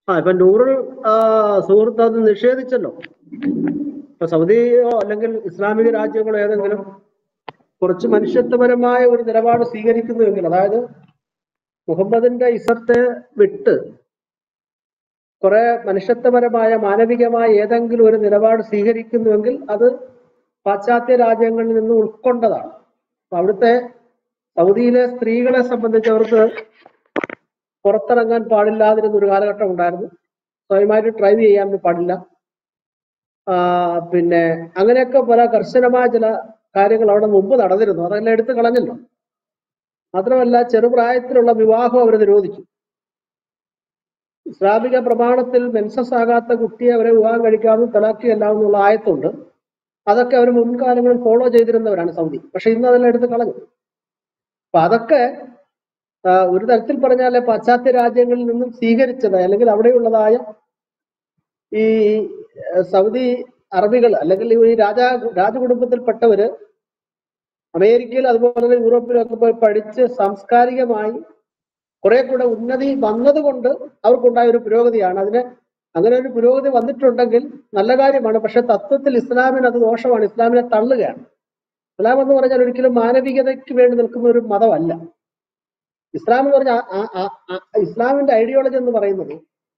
ആ ഇപ്പൊ നൂറിൽ ആ, സുഹൃത്ത് അത് നിഷേധിച്ചല്ലോ ഇപ്പൊ സൗദിയോ അല്ലെങ്കിൽ ഇസ്ലാമിക രാജ്യങ്ങളോ ഏതെങ്കിലും കുറച്ച് മനുഷ്യത്വപരമായ ഒരു നിലപാട് സ്വീകരിക്കുന്നുവെങ്കിൽ അതായത് മുഹമ്മദിന്റെ ഇസത്തെ വിട്ട് കുറെ മനുഷ്യത്വപരമായ മാനവികമായ ഏതെങ്കിലും ഒരു നിലപാട് സ്വീകരിക്കുന്നുവെങ്കിൽ അത് പാശ്ചാത്യ രാജ്യങ്ങളിൽ നിന്ന് ഉൾക്കൊണ്ടതാണ് അപ്പൊ അവിടുത്തെ സൗദിയിലെ സ്ത്രീകളെ സംബന്ധിച്ച് അവർക്ക് പുറത്തിറങ്ങാൻ പാടില്ലാതിരുന്ന ഒരു കാലഘട്ടം ഉണ്ടായിരുന്നു സ്വയമായിട്ട് ഡ്രൈവ് ചെയ്യാൻ പാടില്ല ആ, പിന്നെ അങ്ങനെയൊക്കെ പല കർശനമായ ചില കാര്യങ്ങൾ അവിടെ മുമ്പ് നടന്നിരുന്നു അതെല്ലാം എടുത്തു കളഞ്ഞല്ലോ മാത്രമല്ല ചെറുപ്രായത്തിലുള്ള വിവാഹം അവർ നിരോധിച്ചു ഇസ്ലാമിക പ്രമാണത്തിൽ മെൻസസ് ആകാത്ത കുട്ടിയെ അവരെ വിവാഹം കഴിക്കാമെന്നും തലാക്കിയല്ലാമെന്നുള്ള ആയത്തുണ്ട് അതൊക്കെ അവർ മുൻകാലങ്ങളിൽ ഫോളോ ചെയ്തിരുന്നവരാണ് സൗദി പക്ഷെ ഇന്ന് അതെല്ലാം എടുത്ത് കളഞ്ഞു അപ്പൊ അതൊക്കെ ആ, ഒരു തരത്തിൽ പറഞ്ഞാൽ പാശ്ചാത്യ രാജ്യങ്ങളിൽ നിന്നും സ്വീകരിച്ചത് അല്ലെങ്കിൽ അവിടെയുള്ളതായ ഈ ഏഹ്, സൗദി അറബികൾ അല്ലെങ്കിൽ ഈ രാജാ രാജകുടുംബത്തിൽപ്പെട്ടവര് അമേരിക്കയിൽ അതുപോലെ തന്നെ യൂറോപ്പിലൊക്കെ പോയി പഠിച്ച് സാംസ്കാരികമായി കുറെ കൂടെ ഉന്നതി വന്നതുകൊണ്ട് അവർക്കുണ്ടായ ഒരു പുരോഗതിയാണ് അതിന് അങ്ങനെ ഒരു പുരോഗതി വന്നിട്ടുണ്ടെങ്കിൽ നല്ല കാര്യമാണ് പക്ഷെ തത്വത്തിൽ ഇസ്ലാമിന് അത് ദോഷമാണ് ഇസ്ലാമിനെ തള്ളുകയാണ് ഇസ്ലാം എന്ന് പറഞ്ഞാൽ ഒരിക്കലും മാനവികതയ്ക്ക് വേണ്ടി നിൽക്കുന്ന ഒരു മതമല്ല ഇസ്ലാം എന്ന് പറഞ്ഞാൽ ആ- ആ- ആ- ഇസ്ലാമിന്റെ ഐഡിയോളജി എന്ന് പറയുന്നത്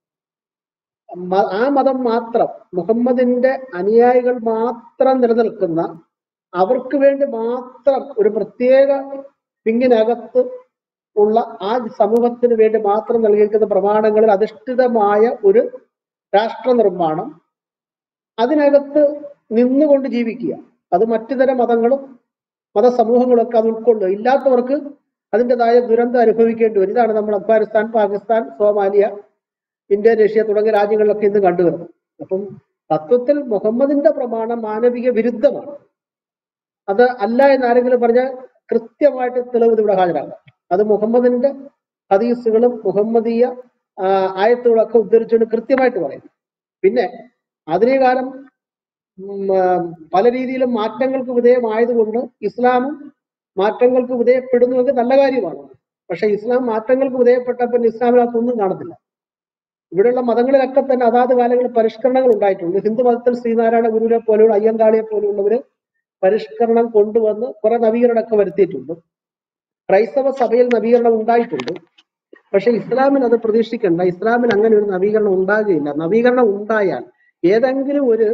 മ- ആ മതം മാത്രം മുഹമ്മദിന്റെ അനുയായികൾ മാത്രം നിലനിൽക്കുന്ന അവർക്ക് വേണ്ടി മാത്രം ഒരു പ്രത്യേക പിങ്ങിനകത്ത് ഉള്ള ആ സമൂഹത്തിന് വേണ്ടി മാത്രം നൽകിയിരിക്കുന്ന പ്രമാണങ്ങളിൽ അധിഷ്ഠിതമായ ഒരു രാഷ്ട്ര നിർമ്മാണം അതിനകത്ത് നിന്നുകൊണ്ട് ജീവിക്കുക അത് മറ്റു തരം മതങ്ങളും മതസമൂഹങ്ങളും ഒക്കെ അത് ഉൾക്കൊള്ളുക ഇല്ലാത്തവർക്ക് അതിൻ്റെതായ ദുരന്തം അനുഭവിക്കേണ്ടി വരും ഇതാണ് നമ്മൾ Afghanistan Pakistan Somalia India Russia തുടങ്ങിയ രാജ്യങ്ങളിലൊക്കെ ഇന്ന് കണ്ടുവരുന്നത് അപ്പം തത്വത്തിൽ മുഹമ്മദിന്റെ പ്രമാണം മാനവിക വിരുദ്ധമാണ് അത് അല്ല എന്ന് ആരെങ്കിലും പറഞ്ഞാൽ കൃത്യമായിട്ട് തെളിവ് ഇവിടെ ഹാജരാക്കാം അത് മുഹമ്മദിന്റെ ഹദീസുകളും മുഹമ്മദീയ ആ, ആയത്തുകളൊക്കെ ഉദ്ധരിച്ചുകൊണ്ട് കൃത്യമായിട്ട് പറയും പിന്നെ ആധുനിക കാലം ഉം, ആ, പല രീതിയിലും മാറ്റങ്ങൾക്ക് വിധേയമായതുകൊണ്ട് ഇസ്ലാമും മാറ്റങ്ങൾക്ക് വിധേയപ്പെടുന്നുവെങ്കിൽ നല്ല കാര്യമാണ് പക്ഷെ ഇസ്ലാം മാറ്റങ്ങൾക്ക് വിധേയപ്പെട്ടപ്പോൾ ഇസ്ലാമിനകത്തൊന്നും കാണത്തില്ല ഇവിടെയുള്ള മതങ്ങളിലൊക്കെ തന്നെ അതാത് കാലങ്ങളിൽ പരിഷ്കരണങ്ങൾ ഉണ്ടായിട്ടുണ്ട് ഹിന്ദു മതത്തിൽ ശ്രീനാരായണ ഗുരുവിനെ പോലെയുള്ള അയ്യങ്കാളിയെ പോലെയുള്ളവര് പരിഷ്കരണം കൊണ്ടുവന്ന് കുറെ നവീകരണമൊക്കെ വരുത്തിയിട്ടുണ്ട് ക്രൈസ്തവ സഭയിൽ നവീകരണം ഉണ്ടായിട്ടുണ്ട് പക്ഷെ ഇസ്ലാമിൽ അത് പ്രതീക്ഷിക്കേണ്ട ഇസ്ലാമിൽ അങ്ങനെ ഒരു നവീകരണം ഉണ്ടാകുകയില്ല നവീകരണം ഉണ്ടായാൽ ഏതെങ്കിലും ഒരു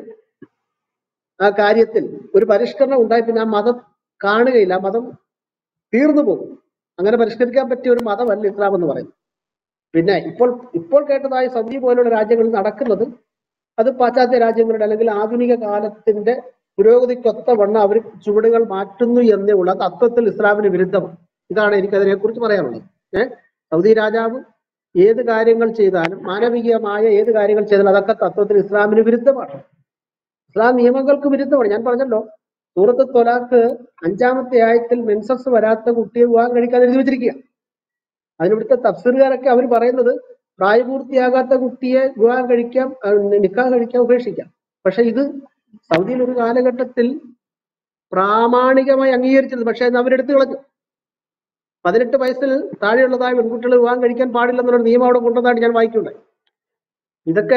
ആ കാര്യത്തിൽ ഒരു പരിഷ്കരണം ഉണ്ടായി പിന്നെ ആ മതം കാണുകയില്ല ആ മതം തീർന്നു പോകും അങ്ങനെ പരിഷ്കരിക്കാൻ പറ്റിയ ഒരു മതമല്ല ഇസ്ലാം എന്ന് പറയുന്നത് പിന്നെ ഇപ്പോൾ ഇപ്പോൾ കേട്ടതായ സൗദി പോലുള്ള രാജ്യങ്ങളിൽ നടക്കുന്നത് അത് പാശ്ചാത്യ രാജ്യങ്ങളുടെ അല്ലെങ്കിൽ ആധുനിക കാലത്തിന്റെ പുരോഗതിക്കൊത്തവണ്ണം അവർ ചുവടുകൾ മാറ്റുന്നു എന്നേ ഉള്ള തത്വത്തിൽ ഇസ്ലാമിന് വിരുദ്ധമാണ് ഇതാണ് എനിക്ക് അതിനെക്കുറിച്ച് പറയാനുള്ളത് ഏഹ് സൗദി രാജാവ് ഏത് കാര്യങ്ങൾ ചെയ്താലും മാനവികമായ ഏത് കാര്യങ്ങൾ ചെയ്താലും അതൊക്കെ തത്വത്തിൽ ഇസ്ലാമിന് വിരുദ്ധമാണ് ഇസ്ലാം നിയമങ്ങൾക്ക് വിരുദ്ധമാണ് ഞാൻ പറഞ്ഞല്ലോ സൂറത്ത് തൊലാക്ക് അഞ്ചാമത്തെ ആയത്തിൽ മെൻസസ് വരാത്ത കുട്ടിയെ വിവാഹം കഴിക്കാൻ എഴുതി വെച്ചിരിക്കുക അതിനിവിടുത്തെ തഫ്സീറുകാരൊക്കെ അവർ പറയുന്നത് പ്രായപൂർത്തിയാകാത്ത കുട്ടിയെ വിവാഹം കഴിക്കാം അഹ് നിക്കാഹ് കഴിക്കാം ഉപേക്ഷിക്കാം പക്ഷെ ഇത് സൗദിയിൽ ഒരു കാലഘട്ടത്തിൽ പ്രാമാണികമായി അംഗീകരിച്ചത് പക്ഷെ അത് അവരെടുത്തു കളഞ്ഞു പതിനെട്ട് വയസ്സിൽ താഴെയുള്ളതായ പെൺകുട്ടികൾ വിവാഹം കഴിക്കാൻ പാടില്ലെന്നൊരു നിയമം അവിടെ കൊണ്ടുവന്നായിട്ട് ഞാൻ വായിക്കുന്നുണ്ടായി ഇതൊക്കെ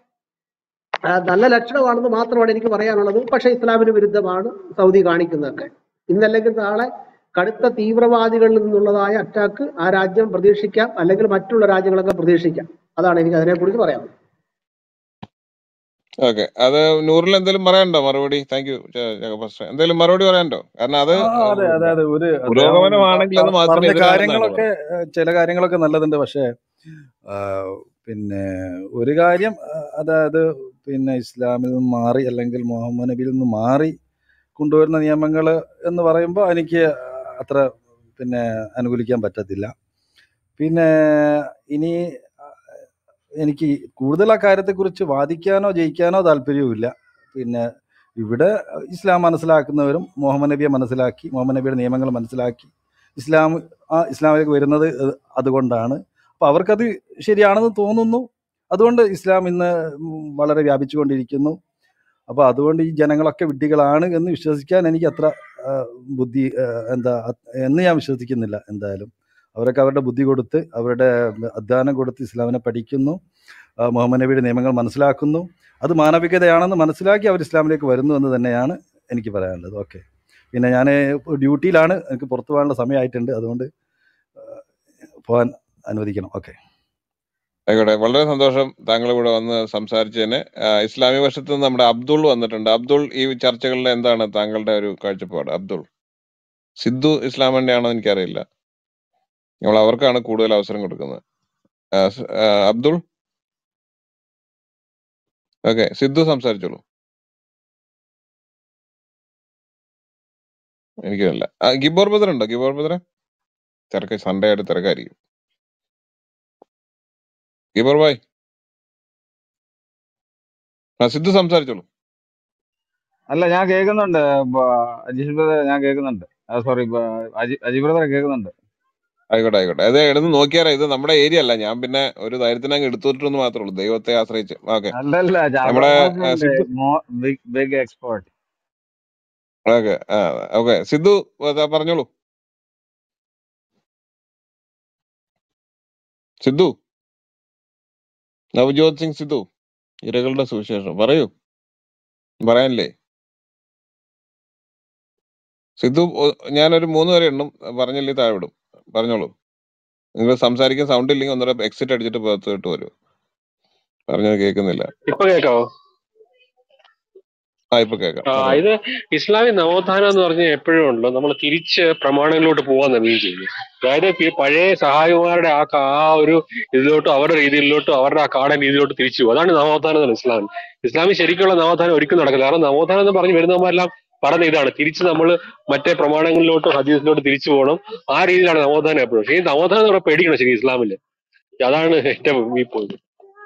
ആ, നല്ല ലക്ഷണമാണെന്ന് മാത്രമാണ് എനിക്ക് പറയാനുള്ളത് പക്ഷെ ഇസ്ലാമിന് വിരുദ്ധമാണ് സൗദി കാണിക്കുന്നതൊക്കെ ഇന്നല്ലെങ്കിൽ നാളെ കടുത്ത തീവ്രവാദികളിൽ നിന്നുള്ളതായ അറ്റാക്ക് ആ രാജ്യം പ്രതീക്ഷിക്കാം അല്ലെങ്കിൽ മറ്റുള്ള രാജ്യങ്ങളൊക്കെ പ്രതീക്ഷിക്കാം അതാണ് എനിക്ക് അതിനെക്കുറിച്ച് പറയാനുള്ളത് ഓക്കെ അത് നൂറിൽ എന്തെങ്കിലും പറയാനുണ്ടോ മറുപടി താങ്ക് യു ജഗപാസ്റ്റർ എന്തെങ്കിലും മറുപടി പറയാനുണ്ടോ കാരണം അത് ആ അതെ അതെ അതെ ഒരു അദ്ദേഹം പുരോഗമനമാണെങ്കിൽ അത് പ- മാത്രം പറഞ്ഞ എതിരാണെന്നാണ് കാര്യങ്ങളൊക്കെ പറയുന്നത് ഏഹ്, ചില കാര്യങ്ങളൊക്കെ നല്ലതുണ്ട് പക്ഷേ ആ, പിന്നെ ഒരു കാര്യം ആ, അതായത് പിന്നെ ഇസ്ലാമിൽ നിന്ന് മാറി അല്ലെങ്കിൽ മുഹമ്മദ് നബിയിൽ നിന്ന് മാറി കൊണ്ടുവരുന്ന നിയമങ്ങൾ എന്ന് പറയുമ്പോൾ എനിക്ക് അത്ര പിന്നെ അനുകൂലിക്കാൻ പറ്റത്തില്ല പിന്നെ ഇനി ആ, എനിക്ക് കൂടുതൽ ആ കാര്യത്തെക്കുറിച്ച് വാദിക്കാനോ ജയിക്കാനോ താല്പര്യവുമില്ല പിന്നെ ഇവിടെ ഇസ്ലാം മനസ്സിലാക്കുന്നവരും മുഹമ്മദ് നബിയെ മനസ്സിലാക്കി മുഹമ്മദ് നബിയുടെ നിയമങ്ങൾ മനസ്സിലാക്കി ഇസ്ലാം ആ ഇസ്ലാമിലേക്ക് വരുന്നത് അത് അതുകൊണ്ടാണ് അപ്പോൾ അവർക്കത് ശരിയാണെന്ന് തോന്നുന്നു അതുകൊണ്ട് ഇസ്ലാം ഇന്ന് വളരെ വ്യാപിച്ചുകൊണ്ടിരിക്കുന്നു അപ്പോൾ അതുകൊണ്ട് ഈ ജനങ്ങളൊക്കെ വിഡ്ഢികളാണ് എന്ന് വിശ്വസിക്കാൻ എനിക്ക് അത്ര ആ, ബുദ്ധി ആ, എന്താ അത് എന്ന് ഞാൻ വിശ്വസിക്കുന്നില്ല എന്തായാലും അവരൊക്കെ അവരുടെ ബുദ്ധി കൊടുത്ത് അവരുടെ അധ്വാനം കൊടുത്ത് ഇസ്ലാമിനെ പഠിക്കുന്നു ആ, മുഹമ്മദ് നബിയുടെ നിയമങ്ങൾ മനസ്സിലാക്കുന്നു അത് മാനവികതയാണെന്ന് മനസ്സിലാക്കി അവർ ഇസ്ലാമിലേക്ക് വരുന്നു എന്ന് തന്നെയാണ് എനിക്ക് പറയാനുള്ളത് ഓക്കെ പിന്നെ ഞാൻ ഡ്യൂട്ടിയിലാണ് എനിക്ക് പുറത്തു പോകാനുള്ള സമയമായിട്ടുണ്ട് അതുകൊണ്ട് ആ, പോകാൻ അനുവദിക്കണം ഓക്കെ ആയിക്കോട്ടെ വളരെ സന്തോഷം താങ്കൾ ഇവിടെ വന്ന് സംസാരിച്ചതിന് ആ, ഇസ്ലാമിക വശത്ത് നിന്ന് നമ്മുടെ അബ്ദുൾ വന്നിട്ടുണ്ട് അബ്ദുൾ ഈ ചർച്ചകളിൽ എന്താണ് താങ്കളുടെ ഒരു കാഴ്ചപ്പാട് അബ്ദുൾ സിദ്ധു ഇസ്ലാമിന്റെ ആണോ എനിക്കറിയില്ല നമ്മൾ അവർക്കാണ് കൂടുതൽ അവസരം കൊടുക്കുന്നത് ആ, സ്- ആ, അബ്ദുൾ ഓക്കെ സിദ്ധു സംസാരിച്ചോളൂ എനിക്കല്ല ആ ഗിബോർ ബദർ ഉണ്ടോ ഗിബോർ ബദറെ തിരക്ക് സൺഡേ ആയിട്ട് തിരക്കായിരിക്കും ഗിബോർ ഭായ് ആ സിദ്ധു സംസാരിച്ചോളൂ അല്ല ഞാൻ കേൾക്കുന്നുണ്ട് ബ- അജീഷ് ബ്രദർ ഞാൻ കേൾക്കുന്നുണ്ട് സോറി അജി അജി ബ്രദർ കേൾക്കുന്നുണ്ട് ആയിക്കോട്ടെ ആയിക്കോട്ടെ അത് എടുത്ത് നോക്കിയാലോ ഇത് നമ്മുടെ ഏരിയ അല്ല ഞാൻ പിന്നെ ഒരു ധൈര്യത്തിന് അങ്ങ് എടുത്തിട്ടെന്ന് മാത്രമേ ഉള്ളൂ ദൈവത്തെ ആശ്രയിച്ച് ഓക്കെ അല്ലല്ല നമ്മുടെ ആ, Jabar Sidhu big big expert okay ആ ഓക്കെ സിദ്ധു അതാ പറഞ്ഞോളൂ സിദ്ധു നവജോത് സിംഗ് സിദ്ധു ഇരകളുടെ സുവിശേഷം പറയൂ പറയാനില്ലേ സിദ്ധു ഒ- ഞാനൊരു മൂന്ന് വരെ എണ്ണും പറഞ്ഞില്ലേ താഴെ വിടും പറഞ്ഞോളൂ നിങ്ങൾ സംസാരിക്കാൻ സൗണ്ട് ഇല്ലെങ്കിൽ ഒന്നുകൂടെ എക്സിറ്റ് അടിച്ചിട്ട് പുറത്തോട്ട് വരൂ പറഞ്ഞത് കേൾക്കുന്നില്ല ഇപ്പൊ കേക്കാവോ ആ ഇപ്പൊ കേൾക്കാം ആ പറഞ്ഞോളൂ ഇത് ഇസ്ലാമിക നവോത്ഥാനം എന്ന് പറഞ്ഞാൽ എപ്പോഴും ഉണ്ടല്ലോ നമ്മൾ തിരിച്ച് പ്രമാണങ്ങളിലോട്ട് പോകാൻ മീൻ ചെയ്യുന്നത് അതായത് ഈ പഴയ സഹായിമാരുടെ ആ കാ- ആ ഒരു ഇതിലോട്ടും അവരുടെ രീതിയിലോട്ടും അവരുടെ ആ കാടൻ രീതിയിലോട്ട് തിരിച്ചു പോകും അതാണ് നവോത്ഥാനം എന്ന് ഇസ്ലാം ഇസ്ലാമിൽ ശരിക്കുള്ള നവോത്ഥാനം ഒരിക്കലും നടക്കില്ല കാരണം നവോത്ഥാനം എന്ന് പറഞ്ഞ് വരുന്നവരെല്ലാം പറഞ്ഞ ഇതാണ് തിരിച്ച് നമ്മൾ മറ്റേ പ്രമാണങ്ങളിലോട്ടും ഹദീസിലോട്ട് തിരിച്ചു പോകണം ആ രീതിയിലാണ് നവോത്ഥാനം എപ്പോഴും പക്ഷേ ഈ നവോത്ഥാനം എന്ന് പറഞ്ഞാൽ പേടിക്കണം ശരി ഇസ്ലാമില് അതാണ് എന്റെ ഈ പോയിന്റ്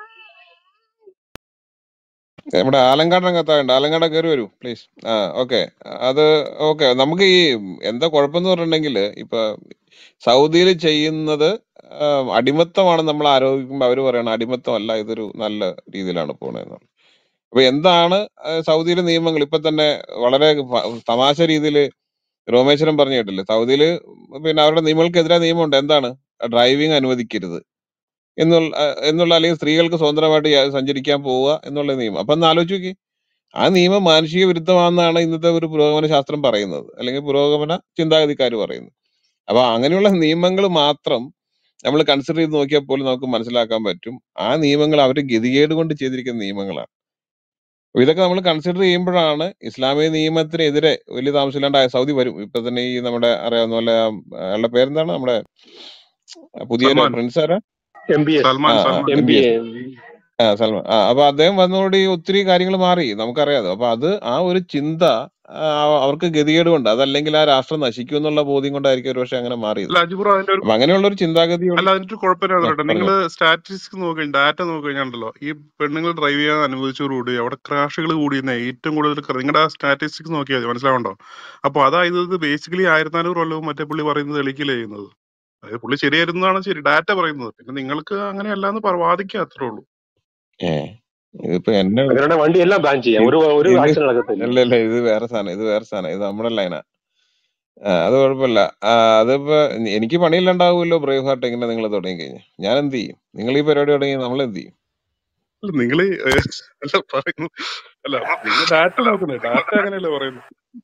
നമ്മുടെ ആലങ്കാടൻ കത്താറുണ്ട് ആലങ്കാടൻ കയറി വരൂ പ്ലീസ് ആ ഓക്കെ അത് ഓക്കെ നമുക്ക് ഈ എന്താ കുഴപ്പമെന്ന് പറഞ്ഞിട്ടുണ്ടെങ്കിൽ ഇപ്പൊ സൗദിയിൽ ചെയ്യുന്നത് ആ, അടിമത്തമാണ് നമ്മൾ ആരോപിക്കുമ്പോൾ അവർ പറയണം അടിമത്തമല്ല ഇതൊരു നല്ല രീതിയിലാണ് പോണതെന്ന് അപ്പൊ എന്താണ് ആ, സൗദിയിലെ നിയമങ്ങൾ ഇപ്പൊ തന്നെ വളരെ ഫ- തമാശ രീതിയിൽ രോമേശ്വരൻ പറഞ്ഞു കേട്ടില്ലേ സൗദിയില് പിന്നെ അവരുടെ നിയമങ്ങൾക്കെതിരെ നിയമമുണ്ട് എന്താണ് ഡ്രൈവിംഗ് അനുവദിക്കരുത് എന്നുള്ള ആ, എന്നുള്ള അല്ലെങ്കിൽ സ്ത്രീകൾക്ക് സ്വതന്ത്രമായിട്ട് യാ- സഞ്ചരിക്കാൻ പോവുക എന്നുള്ള നിയമം അപ്പൊ ഒന്ന് ആലോചിച്ച് നോക്കി ആ നിയമം മാനുഷിക വിരുദ്ധമാണെന്നാണ് ഇന്നത്തെ ഒരു പുരോഗമന ശാസ്ത്രം പറയുന്നത് അല്ലെങ്കിൽ പുരോഗമന ചിന്താഗതിക്കാർ പറയുന്നത് അപ്പൊ അങ്ങനെയുള്ള നിയമങ്ങൾ മാത്രം നമ്മൾ കൺസിഡർ ചെയ്ത് നോക്കിയാൽ പോലും നമുക്ക് മനസ്സിലാക്കാൻ പറ്റും ആ നിയമങ്ങൾ അവർ ഗതികേട് കൊണ്ട് ചെയ്തിരിക്കുന്ന നിയമങ്ങളാണ് അപ്പൊ ഇതൊക്കെ നമ്മൾ കൺസിഡർ ചെയ്യുമ്പോഴാണ് ഇസ്ലാമിക നിയമത്തിനെതിരെ വലിയ താമസമില്ലാണ്ട് സൗദി വരും ഇപ്പൊ തന്നെ ഈ നമ്മുടെ അറിയാവുന്ന പോലെ ആ, അയാളുടെ പേരെന്താണ് നമ്മുടെ പുതിയൊരു സൽമാൻ പ്രിൻസ് ആരാ എം ബി എസ് ആ സൽമാൻ ആ Salman M M B B A S ആ സൽമാൻ ആ അപ്പൊ അദ്ദേഹം വന്നതോടെ ഒത്തിരി കാര്യങ്ങൾ മാറി നമുക്കറിയാതെ അപ്പൊ അത് ആ ഒരു ചിന്ത ആ, അവർക്ക് ഗതികേട് കൊണ്ട് അതല്ലെങ്കിൽ ആ രാഷ്ട്രം നശിക്കും എന്നുള്ള ബോധ്യം കൊണ്ടായിരിക്കും ഒരുപക്ഷെ അങ്ങനെ മാറിയത് അല്ല അജിബുറ അതിന്റെ ഒരു അപ്പൊ അങ്ങനെയുള്ള ഒരു ചിന്താഗതിയോട് അല്ല അതിന്റെ ഒരു കുഴപ്പമില്ല ആ, കേട്ടോ നിങ്ങൾ പറഞ്ഞോ സ്റ്റാറ്റിസ്റ്റിക്സ് നോക്കി ഡാറ്റ നോക്കി കഴിഞ്ഞാണ്ടല്ലോ ഈ പെണ്ണുങ്ങൾ ഡ്രൈവ് ചെയ്യാൻ അനുവദിച്ചതോടുകൂടി അവിടെ ക്രാഷുകൾ കൂടിയെന്ന ഏറ്റവും കൂടുതൽ നിങ്ങളുടെ ആ സ്റ്റാറ്റിസ്റ്റിക്സ് നോക്കിയാൽ മതി മനസ്സിലാവണ്ടോ അപ്പൊ അതായത് ഇത് ബേസിക്കലി ആയിരത്തി നാനൂറ് കൊല്ലവും മറ്റേ പുള്ളി പറയുന്നത് തെളിയിക്കില്ല ചെയ്യുന്നത് അതായത് പുള്ളി ശരിയായിരുന്നതാണ് ശരി ഡാറ്റ പറയുന്നത് പിന്നെ നിങ്ങൾക്ക് അങ്ങനെയല്ല എന്ന് പറ- വാദിക്കുക അത്രേ ഉള്ളൂ ഏ ഇതിപ്പോ എന്നെ അങ്ങനെയാണെങ്കിൽ വണ്ടി എല്ലാം ബാൻ ചെയ്യാം ഇത് ഒരു ഒരു ഇത് ആക്ഷൻ നടക്കത്തില്ല അല്ല അല്ല ഇത് വേറെ സാധനം ഇത് വേറെ സാധനം ഇത് നമ്മുടെ ലൈനാ ആ, അത് കുഴപ്പമില്ല ആ, അതിപ്പോ എനിക്ക് പണിയില്ലാണ്ടാവുമല്ലോ ബ്രേവ് ഹാർട്ട് ഇങ്ങനെ നിങ്ങൾ തുടങ്ങി കഴിഞ്ഞാൽ ഞാൻ എന്ത് ചെയ്യും നിങ്ങൾ ഈ പരിപാടി തുടങ്ങി നമ്മൾ എന്ത് ചെയ്യും അല്ല നിങ്ങൾ അല്ല പറയുന്നു അല്ല നിങ്ങൾ ഡാറ്റ നോക്കുന്നത് ഡാറ്റ അങ്ങനെയല്ലേ പറയുന്നത്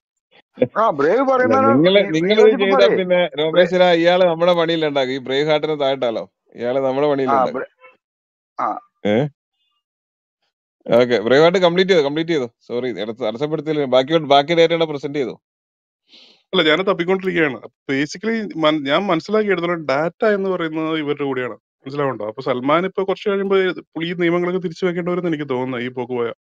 ആ ബ്രേവ് അല്ല പറയുന്നത് നിങ്ങള് നി- നിങ്ങൾ ഇത് നിയോജിപ്പം ചെയ്താൽ പറയേ പിന്നെ ബ്രേ രമേശിന ഇയാള് നമ്മുടെ പണിയിലുണ്ടാക്കും ഈ ബ്രേവ് ഹാർട്ടിന് താഴ്ത്താലോ ഇയാള് നമ്മുടെ ആ പണിയിലുണ്ടാക്കും ബ്രേ ആ ഏഹ് ഓക്കെ ബ്രേവ് ഹാർട്ട് കംപ്ലീറ്റ് ചെയ്തു കംപ്ലീറ്റ് ചെയ്തു സോറി തടസ്സപ്പെടുത്തിയില്ല ബാക്കി ബാക്കി ഡേറ്റയുടെ പ്രസന്റ് ചെയ്തു അല്ല ഞാൻ തപ്പിക്കൊണ്ടിരിക്കുകയാണ് ബേസിക്കലി ഞാൻ മനസ്സിലാക്കി എടുത്തോളം ഡാറ്റ എന്ന് പറയുന്നത് ഇവരുടെ കൂടെയാണ് മനസ്സിലാവുണ്ടോ അപ്പൊ സൽമാൻ ഇപ്പൊ കുറച്ച് കഴിയുമ്പോ പുള്ളി ഈ നിയമങ്ങളൊക്കെ തിരിച്ചു വെക്കേണ്ടവരെന്ന് എനിക്ക് തോന്നുന്നത് ഈ പോക്ക് പോയ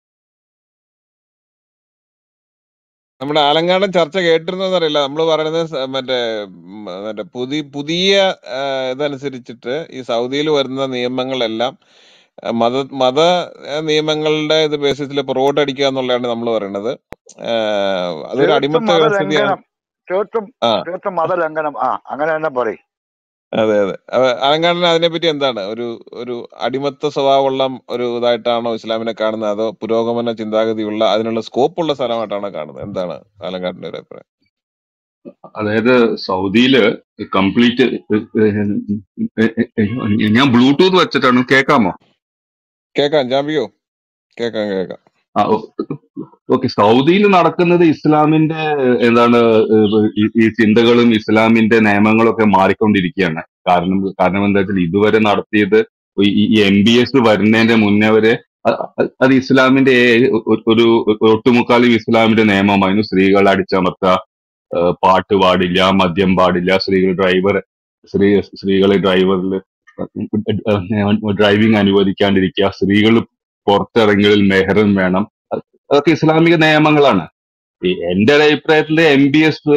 നമ്മുടെ ആലങ്കാടൻ ചർച്ച കേട്ടിരുന്നറിയില്ല നമ്മൾ പറയുന്നത് സ- മറ്റേ ഉം, മറ്റേ പുതിയ പുതിയ ആ, ഇതനുസരിച്ചിട്ട് ഈ സൗദിയിൽ വരുന്ന നിയമങ്ങളെല്ലാം ആ, മത മത ആ, നിയമങ്ങളുടെ ഇത് ബേസിസിൽ പുറകോട്ട് അടിക്കുക എന്നുള്ളതാണ് നമ്മൾ പറയുന്നത് ആ, അതൊരു തീർത്തും അടിമത്ത വ്യവസ്ഥിതിയാണ് മതലംഘനം തീർത്തും ആ തീർത്തും മതലംഘനം ആ അങ്ങനെ തന്നെ പറയും അതെ അതെ അപ്പൊ അലങ്കാടൻ അതിനെപ്പറ്റി എന്താണ് ഒരു ഒരു അടിമത്ത സ്വഭാവമുള്ള ഒരു ഇതായിട്ടാണോ ഇസ്ലാമിനെ കാണുന്നത് അതോ പുരോഗമന ചിന്താഗതിയുള്ള അതിനുള്ള സ്കോപ്പ് ഉള്ള സ്ഥലമായിട്ടാണോ കാണുന്നത് എന്താണ് അലങ്കാടിന്റെ ഒരു അഭിപ്രായം അതായത് സൗദിയില് കംപ്ലീറ്റ് ഞാൻ ബ്ലൂടൂത്ത് വെച്ചിട്ടാണ് കേൾക്കാമോ കേക്കാം ജാമ്പിയോ കേക്കാം കേക്കാം ആ ഓക്കെ സൗദിയിൽ നടക്കുന്നത് ഇസ്ലാമിന്റെ എന്താണ് ഏഹ് ഈ ഈ ചിന്തകളും ഇസ്ലാമിന്റെ നിയമങ്ങളും ഒക്കെ മാറിക്കൊണ്ടിരിക്കുകയാണ് കാരണം കാരണം എന്താ വെച്ചാൽ ഇതുവരെ നടത്തിയത് ഈ എം ബി എസ് വരുന്നതിന്റെ മുന്നേ വരെ അ- അ- അത് ഇസ്ലാമിന്റെ ഏ- ഒരു ഒരു ഒട്ടുമുക്കാലും ഇസ്ലാമിന്റെ നിയമമായിരുന്നു സ്ത്രീകളെ അടിച്ചമർത്തുക ഏഹ് പാട്ട് പാടില്ല മദ്യം പാടില്ല സ്ത്രീകൾ ഡ്രൈവർ സ്ത്രീ സ്ത്രീകളെ ഡ്രൈവറിൽ ഡ്രൈവിംഗ് അനുവദിക്കാണ്ടിരിക്കുക സ്ത്രീകൾ പുറത്തിറങ്ങലിൽ മെഹറും വേണം അത് അതൊക്കെ ഇസ്ലാമിക നിയമങ്ങളാണ് ഈ എന്റെ ഒരു അഭിപ്രായത്തിൽ എം ബി എസ്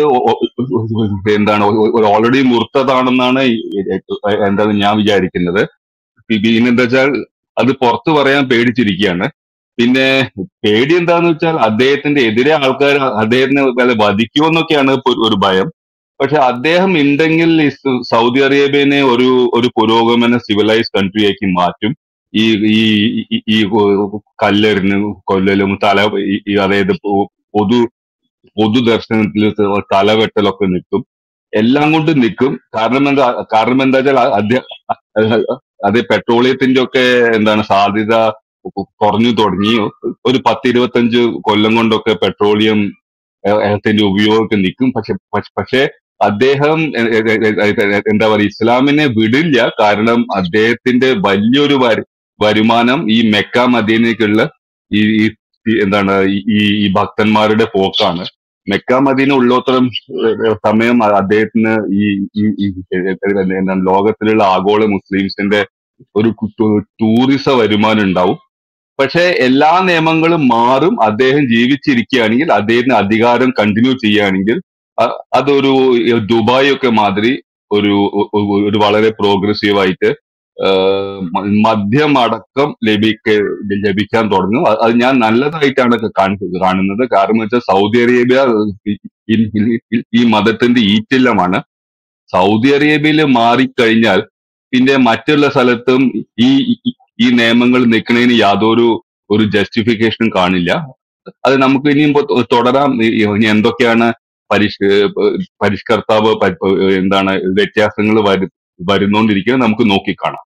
എന്താണ് ഓൾറെഡി മുർത്തതാണെന്നാണ് ഈ- ഈ- എന്താണ് ഞാൻ വിചാരിക്കുന്നത് പിന്നെ എന്താ വെച്ചാൽ അത് പുറത്തു പറയാൻ പേടിച്ചിരിക്കുകയാണ് പിന്നെ പേടി എന്താന്ന് വെച്ചാൽ അദ്ദേഹത്തിന്റെ എതിരെ ആൾക്കാർ അദ്ദേഹത്തിനെ വല്ല വധിക്കുമെന്നൊക്കെയാണ് ഇപ്പൊ ഒരു ഒരു ഭയം പക്ഷെ അദ്ദേഹം ഉണ്ടെങ്കിൽ ഈ സ- സൗദി അറേബ്യനെ ഒരു ഒരു പുരോഗമന സിവിലൈസ് കൺട്രിയാക്കി മാറ്റും ഈ ഈ ഈ- ഈ കല്ലെറിഞ്ഞ് കൊല്ലലും തല ഈ- ഈ അതായത് പൊ- പൊതു പൊതുദർശനത്തിൽ തലവെട്ടലൊക്കെ നിൽക്കും എല്ലാം കൊണ്ട് നിൽക്കും കാരണം എന്താ കാരണം എന്താ വെച്ചാൽ അദ്ദേഹം അത് പെട്രോളിയത്തിന്റെ ഒക്കെ എന്താണ് സാധ്യത കുറഞ്ഞു തുടങ്ങി ഒരു പത്ത് ഇരുപത്തഞ്ച് കൊല്ലം കൊണ്ടൊക്കെ പെട്രോളിയം ത്തിന്റെ ഉപയോഗമൊക്കെ നിൽക്കും പക്ഷെ പക്ഷെ പക്ഷേ അദ്ദേഹം എ- എ- എ- എ- എന്താ പറയുക ഇസ്ലാമിനെ വിടില്ല കാരണം അദ്ദേഹത്തിന്റെ വലിയൊരു വരു- വരുമാനം ഈ മെക്ക മദീനയ്ക്കുള്ള ഈ ഈ- ഈ എന്താണ് ഈ ഈ- ഈ ഭക്തന്മാരുടെ പോക്കാണ് മെക്ക മദീന ഉള്ളോത്തരം ഏഹ് സമയം അദ്ദേഹത്തിന് ഈ ഈ ഈ എന്താണ് ലോകത്തിലുള്ള ആഗോള മുസ്ലിംസിന്റെ ഒരു ടൂറിസ വരുമാനം ഉണ്ടാവും പക്ഷെ എല്ലാ നിയമങ്ങളും മാറും അദ്ദേഹം ജീവിച്ചിരിക്കുകയാണെങ്കിൽ അദ്ദേഹത്തിന് അധികാരം കണ്ടിന്യൂ ചെയ്യുകയാണെങ്കിൽ അ- അതൊരു ദുബായ് ഒക്കെ മാതിരി ഒരു ഒരു ഒരു വളരെ പ്രോഗ്രസീവ് ആയിട്ട് ആഹ് മ- മദ്യം അടക്കം ലഭിക്ക ലഭിക്കാൻ തുടങ്ങും അത് അത് ഞാൻ നല്ലതായിട്ടാണ് കാണ- കാണുന്നത് കാരണം വെച്ചാൽ സൗദി അറേബ്യ ഈ ഈ- ഈ- ഈ മതത്തിന്റെ ഈറ്റില്ലമാണ് സൗദി അറേബ്യയിൽ മാറിക്കഴിഞ്ഞാൽ പിന്നെ മറ്റുള്ള സ്ഥലത്തും ഈ ഈ ഈ നിയമങ്ങൾ നിൽക്കുന്നതിന് യാതൊരു ഒരു ജസ്റ്റിഫിക്കേഷനും കാണില്ല അത് നമുക്ക് ഇനിയും ഇപ്പൊ തൊ- തുടരാം ഈ- ഇനി എന്തൊക്കെയാണ് പരിഷ് പരിഷ്കർത്താവ് പ- എന്താണ് വ്യത്യാസങ്ങൾ വരു വരുന്നോണ്ടിരിക്കുന്നത് നമുക്ക് നോക്കിക്കാണാം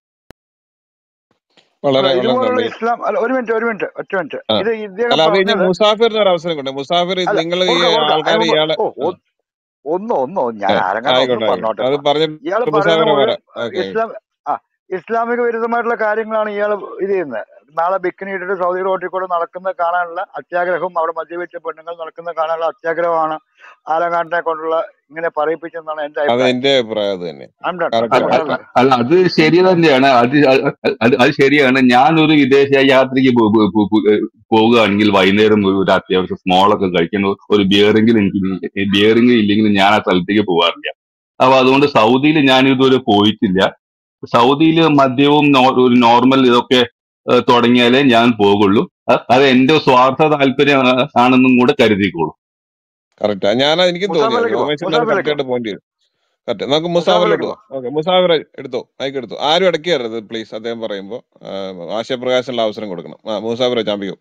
വളരെ അല്ല വളരെ ഇതുപോലുള്ള നന്ദി ഇസ്ലാം അല്ല ഒരു മിനിറ്റ് ഒരു മിനിറ്റ് ഒറ്റ മിനിറ്റ് ആ ഇത് ഇദ്ദേഹം അല്ല അത് കഴിഞ്ഞ് പറഞ്ഞത് മുസാഫിറിന് ഒരു അവസരം കൊണ്ട് മുസാഫിർ അല്ല നിങ്ങൾ ഈ കൊടുക്ക കൊടുക്ക ആൾക്കാർ അതിന് മുമ്പ് ഇയാളെ ഓ ആ, ഒ- ഒന്നോ ഒന്നോ ഞാൻ ആ, ആരങ്ങാണ്ട് ആയിക്കോട്ടെ ഒന്നും ആയിക്കോട്ടെ പറഞ്ഞോട്ടെ അത് പറഞ്ഞിട്ട് ഇയാൾ പറയുന്ന മുസാഫിറെ മുഴുവൻ പറയാം ഓക്കെ ഇസ്ലാം ആ ഇസ്ലാമിക വിരുദ്ധമായിട്ടുള്ള കാര്യങ്ങളാണ് ഇയാൾ ഇത് ചെയ്യുന്നത് നാളെ ബിക്കിനി ഇട്ടിട്ട് സൗദി റോട്ടിൽ കൂടെ നടക്കുന്നത് കാണാനുള്ള അത്യാഗ്രഹവും അവിടെ മദ്യപിച്ച പെണ്ണുങ്ങൾ നടക്കുന്നത് കാണാനുള്ള അത്യാഗ്രഹമാണ് ആലങ്കാട്ടിനെ കൊണ്ടുള്ള ഇങ്ങനെ പറയിപ്പിച്ചെന്നാണ് എന്റെ അത് അഭിപ്രായം എന്റെ അഭിപ്രായം അത് തന്നെ I'm done. കറക്റ്റ് അല്ല മുസാഫിർ അല്ല അല്ല, അത് ശരി തന്നെയാണ് അത് അത് അത് ശരിയാണ് ഞാൻ ഒരു വിദേശ യാത്രയ്ക്ക് പോ- പോ- പോ- പോ- പോകുകയാണെങ്കിൽ വൈകുന്നേരം ഒരു അത്യാവശ്യം സ്മോളൊക്കെ കഴിക്കുന്ന ഒരു ബിയറെങ്കിലും എനിക്ക് ബിയറിംഗ് ഇല്ലെങ്കിൽ ഞാൻ ആ സ്ഥലത്തേക്ക് പോകാറില്ല അപ്പൊ അതുകൊണ്ട് സൗദിയിൽ ഞാൻ ഇതുവരെ പോയിട്ടില്ല സൗദിയിൽ മദ്യവും നോ- ഒരു നോർമൽ ഇതൊക്കെ ഏഹ്, തുടങ്ങിയാലേ ഞാൻ പോകുള്ളൂ അ- അത് എന്റെ സ്വാർത്ഥ താല്പര്യം ആ- ആണെന്നും കൂടെ കരുതിക്കോളൂ കറക്റ്റ് ഞാൻ എനിക്കും തോന്നി അത് മുസാഫിലേക്ക് പോ റോമേശ് അത് മുസാഫിലേക്ക് കറക്റ്റ് പോ ആയിട്ട് പോയിന്റ് ചെയ്തു കറക്റ്റ് നമുക്ക് മുസാഫിറിലോട്ട് മുസാഫിലേക്ക് പോ പോവാം ഓക്കെ മുസാഫിർ എടുത്തോ മൈക്ക് എടുത്തോ ആരും ഇടയ്ക്ക് കയറരുത് പ്ലീസ് അദ്ദേഹം പറയുമ്പോൾ ആശയപ്രകാശനുള്ള അവസരം കൊടുക്കണം ആ മുസാഫിർ ചാമ്പിയോ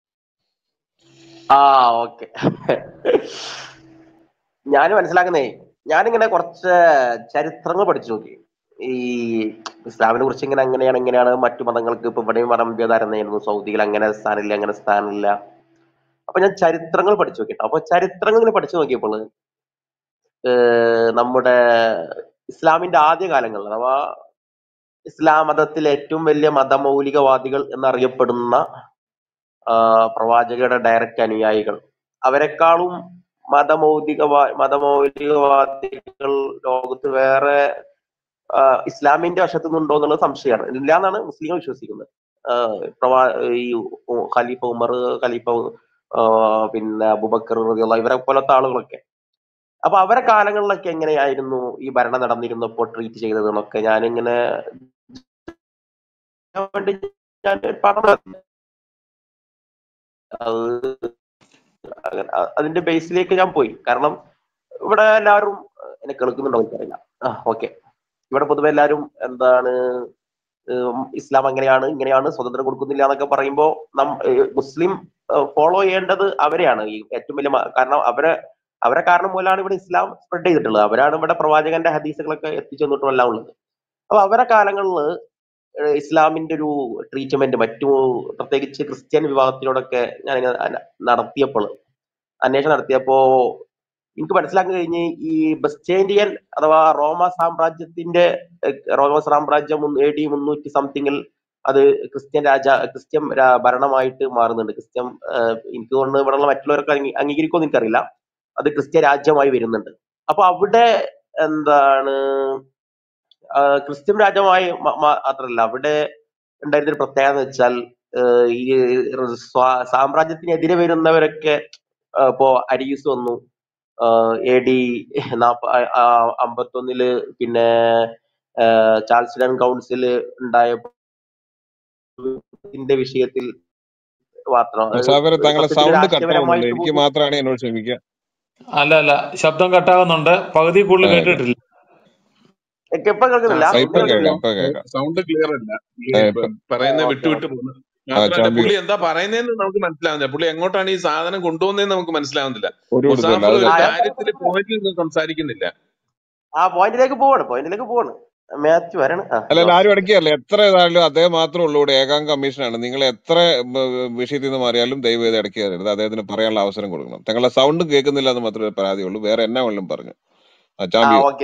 ആ ഓക്കെ ഞാൻ മനസ്സിലാക്കുന്നേ ഞാനിങ്ങനെ കുറച്ച് ചരിത്രങ്ങൾ പഠിച്ചു നോക്കി ഈ ഇസ്ലാമിനെ കുറിച്ച് ഇങ്ങനെ അങ്ങനെയാണ് ഇങ്ങനെയാണ് മറ്റു മതങ്ങൾക്ക് ഇപ്പൊ ഇവിടെയും വരമ്പ്യതായിരുന്നായിരുന്നു സൗദിയിൽ അങ്ങനെ സ്ഥാനമില്ല അങ്ങനെ സ്ഥാനമില്ല അപ്പൊ ഞാൻ ചരിത്രങ്ങൾ പഠിച്ചു നോക്കിട്ടോ അപ്പൊ ചരിത്രങ്ങൾ ഇങ്ങനെ പഠിച്ചു നോക്കിയപ്പോൾ ഏഹ് നമ്മുടെ ഇസ്ലാമിന്റെ ആദ്യ കാലങ്ങളിൽ അഥവാ ഇസ്ലാം മതത്തിലെ ഏറ്റവും വലിയ മതമൗലികവാദികൾ എന്നറിയപ്പെടുന്ന ആ, പ്രവാചകരുടെ ഡയറക്റ്റ് അനുയായികൾ അവരെക്കാളും മതമൗലികവാ മതമൗലികവാദികൾ ലോകത്ത് വേറെ ആ, ഇസ്ലാമിന്റെ വശത്തു നിന്നുണ്ടോ എന്നുള്ളത് സംശയമാണ് ഇല്ല എന്നാണ് മുസ്ലിങ്ങൾ വിശ്വസിക്കുന്നത് ആ, പ്രവാ ഈ ഉ- ഖലീഫ ഉമർ ഖലീഫ ആ, പിന്നെ അബുബക്കർ റളിയല്ലാഹു ഇവരെ പോലത്തെ ആളുകളൊക്കെ അപ്പൊ അവരെ കാലങ്ങളിലൊക്കെ എങ്ങനെയായിരുന്നു ഈ ഭരണം നടന്നിരുന്നപ്പോൾ ട്രീറ്റ് ചെയ്തത് എന്നൊക്കെ ഞാനിങ്ങനെ ഇതിനു വേണ്ടി ഞാൻ പഠനം അത് അങ്ങനെ അ- അതിന്റെ ബേസിലേക്ക് ഞാൻ പോയി കാരണം ഇവിടെ എല്ലാവരും എന്നെ കേൾക്കുന്നുണ്ടോ എനിക്കറിയില്ല ആ ഓക്കെ ഇവിടെ പൊതുവെ എല്ലാവരും എന്താണ് ഉം, ഇസ്ലാം അങ്ങനെയാണ് ഇങ്ങനെയാണ് സ്വതന്ത്രം കൊടുക്കുന്നില്ല എന്നൊക്കെ പറയുമ്പോൾ നം ഏഹ് മുസ്ലിം ഫോളോ ചെയ്യേണ്ടത് അവരെയാണ് ഈ ഏറ്റവും വലിയ മ- കാരണം അവരെ അവരെ കാരണം മൂലമാണ് ഇവിടെ ഇസ്ലാം സ്പ്രെഡ് ചെയ്തിട്ടുള്ളത് അവരാണ് ഇവിടെ പ്രവാചകന്റെ ഹദീസുകളൊക്കെ എത്തിച്ചു തന്നിട്ടും എല്ലാം ഉള്ളത് അപ്പൊ അവരെ കാലങ്ങളിൽ ഏഹ് ഇസ്ലാമിന്റെ ഒരു ട്രീറ്റ്മെന്റ് മറ്റു പ്രത്യേകിച്ച് ക്രിസ്ത്യൻ വിഭാഗത്തിനോടൊക്കെ ഞാൻ ഇങ്ങനെ അന- നടത്തിയപ്പോൾ അന്വേഷണം നടത്തിയപ്പോ എനിക്ക് മനസ്സിലാക്കാൻ കഴിഞ്ഞ് ഈ ബസ്റ്റേന്റിയൻ അഥവാ റോമ സാമ്രാജ്യത്തിന്റെ ഏഹ് റോമ സാമ്രാജ്യം എ ഡി മുന്നൂറ്റി സംതിങ്ങിൽ അത് ക്രിസ്ത്യൻ രാജ ക്രിസ്ത്യൻ രാ- ഭരണമായിട്ട് മാറുന്നുണ്ട് ക്രിസ്ത്യൻ ഏഹ് എനിക്ക് തോന്നുന്നു ഇവിടെയുള്ള മറ്റുള്ളവരൊക്കെ അംഗീ- അംഗീകരിക്കുമോ എനിക്കറിയില്ല അത് ക്രിസ്ത്യൻ രാജ്യമായി വരുന്നുണ്ട് അപ്പൊ അവിടെ എന്താണ് ആ, ക്രിസ്ത്യൻ രാജ്യമായി മ- മ- മാത്രമല്ല അവിടെ ഉണ്ടായിരുന്ന ഒരു പ്രത്യേകത എന്ന് വെച്ചാൽ ഏഹ് ഈ സ്വാ- സാമ്രാജ്യത്തിനെതിരെ വരുന്നവരൊക്കെ ആ, ഇപ്പോ അരീസ് വന്നു എ ഡി നാപ്പ ആ- ആ- അമ്പത്തൊന്നില് പിന്നെ ആഹ് ചാൾസ്ഡൺ കൗൺസിൽ ഉണ്ടായ ഇതിന്റെ വിഷയത്തിൽ മാത്രം അത് മുസാഫിർ താങ്കളെ സത്യത്തിൽ സൗണ്ട് കട്ടാവുന്നുണ്ട് രാഷ്ട്രീയപരമായിട്ട് എനിക്ക് പോലും മാത്രമാണ് എന്നോട് ക്ഷമിക്കുക അല്ല അല്ല ശബ്ദം കട്ടാകുന്നുണ്ട് പകുതി കൂടുതൽ ആ, കേട്ടിട്ടില്ല എനിക്ക് ഇപ്പൊ കേൾക്കുന്നില്ല ആ, ഇപ്പൊ ഇപ്പൊ കേൾക്കാം കേൾക്കുന്നില്ല ഇപ്പൊ കേൾക്കാം സൗണ്ട് ക്ലിയർ അല്ല പുള്ളി ആ, ഇപ്പൊ ഇപ്പൊ പറയുന്നത് ഓക്കെ വിട്ടു വിട്ട് ഓക്കെ പോകുന്നു ആ മാത്രമല്ല ചാമ്പ്യൻ പുള്ളി എന്താ പറയുന്നതെന്ന് നമുക്ക് മനസ്സിലാവുന്നില്ല പുള്ളി എങ്ങോട്ടാണ് ഈ സാധനം കൊണ്ടുപോകുന്നതെന്ന് നമുക്ക് മനസ്സിലാവുന്നില്ല ഒരു കൊടുത്തില്ല മുസാഫർ അത് ഒരു ആ ഞാൻ കാര്യത്തിൽ പറഞ്ഞത് പോയിന്റിൽ നിന്ന് സംസാരിക്കുന്നില്ല ആ പോയിന്റിലേക്ക് പോവാണ് പോയിന്റിലേക്ക് പോവാണ് മാച്ച് വരണം ആ അല്ല അല്ല നോ ആരും അടക്കിയല്ല എത്ര ഇതായാലും അദ്ദേഹം മാത്രമേ ഉള്ളൂ ഇവിടെ ഏകാംഗ കമ്മീഷനാണ് നിങ്ങൾ എത്ര ഉം, വിഷയത്തിൽ നിന്ന് മാറിയാലും ദയവ് ചെയ്ത് ഇടയ്ക്ക് കയറരുത് അദ്ദേഹത്തിന് പറയാനുള്ള അവസരം കൊടുക്കണം തങ്ങളുടെ സൗണ്ട് കേൾക്കുന്നില്ല എന്ന് മാത്രമേ പരാതിയുള്ളൂ വേറെ എന്നാ വേണമെങ്കിലും പറഞ്ഞു ആ ആ ചാമ്പ്യോ ഓക്കെ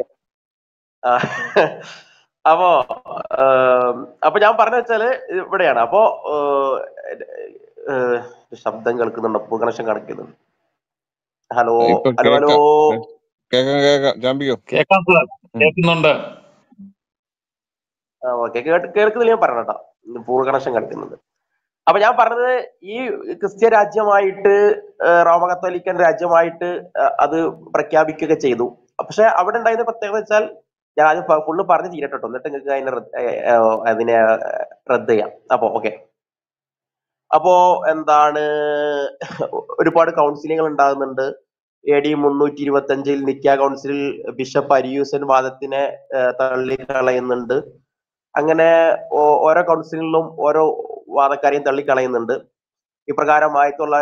അപ്പോ ആം, അപ്പൊ ഞാൻ പറഞ്ഞ വെച്ചാല് ഇവിടെയാണ് അപ്പോ ഏഹ്, ഏഹ്, ശബ്ദം കേൾക്കുന്നുണ്ട് അപ്പൊ കണക്ഷൻ കാണിക്കുന്നുണ്ട് ഹലോ ഇപ്പൊ ഹലോ ഹലോ കേക്കാം കേക്കാം കേക്കാം ചാമ്പ്യോ കേൾക്കാം സാർ ഉം. കേൾക്കുന്നുണ്ട് ആ ഓക്കെ കേൾക്കുന്നില്ല ഞാൻ പറഞ്ഞ കേട്ടോ പൂർവ്വ കണക്ഷൻ കാണിക്കുന്നുണ്ട് അപ്പൊ ഞാൻ പറഞ്ഞത് ഈ ക്രിസ്ത്യ രാജ്യമായിട്ട് ഏഹ്, റോമ കത്തോലിക്കൻ രാജ്യമായിട്ട് ഏഹ്, അത് പ്രഖ്യാപിക്കുക ചെയ്തു പക്ഷെ അവിടെ ഉണ്ടായിരുന്ന പ്രത്യേകത വെച്ചാൽ ഞാൻ അത് ഫുള്ള് പറഞ്ഞ് തീരട്ടോ എന്നിട്ട് നിങ്ങൾക്ക് അതിനെ റദ്ദ് ഏഹ്, ഏഹ്, അതിനെ റദ്ദ് ചെയ്യാം അപ്പൊ ഓക്കെ അപ്പോ എന്താണ് ഒരുപാട് കൗൺസിലിങ്ങൾ ഉണ്ടാകുന്നുണ്ട് എ ഡി മുന്നൂറ്റി ഇരുപത്തി അഞ്ചിൽ നിത്യ കൗൺസിലിൽ ബിഷപ്പ് അരിയൂസൻ വാദത്തിനെ ഏഹ്, തള്ളിക്കളയുന്നുണ്ട് അങ്ങനെ ഓ- ഓരോ കൗൺസിലിലും ഓരോ വാദക്കാരെയും തള്ളിക്കളയുന്നുണ്ട് ഇപ്രകാരം ആയിട്ടുള്ള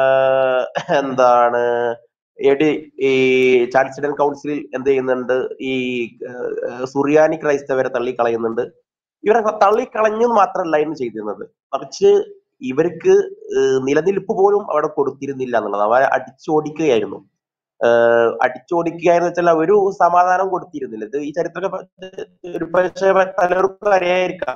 എന്താണ് എടി ഈ ചാൻസലർ കൗൺസിലിൽ എന്ത് ചെയ്യുന്നുണ്ട് ഈ ഏഹ്, സുറിയാനി ക്രൈസ്തവരെ തള്ളിക്കളയുന്നുണ്ട് ഇവരെ തള്ളിക്കളഞ്ഞു മാത്രമല്ല ഇന്ന് ചെയ്തിരുന്നത് മറിച്ച് ഇവർക്ക് ഏഹ്, നിലനിൽപ്പ് പോലും അവിടെ കൊടുത്തിരുന്നില്ല എന്നുള്ളത് അവരെ അടിച്ചോടിക്കുകയായിരുന്നു ഏഹ്, അടിച്ചോടിക്കുക എന്ന് വെച്ചാൽ ഒരു സമാധാനം കൊടുത്തിരുന്നില്ല ഇത് ഈ ചരിത്രമൊക്കെ പ- ഒരു പക്ഷേ പലർക്കും അറിയായിരിക്കാം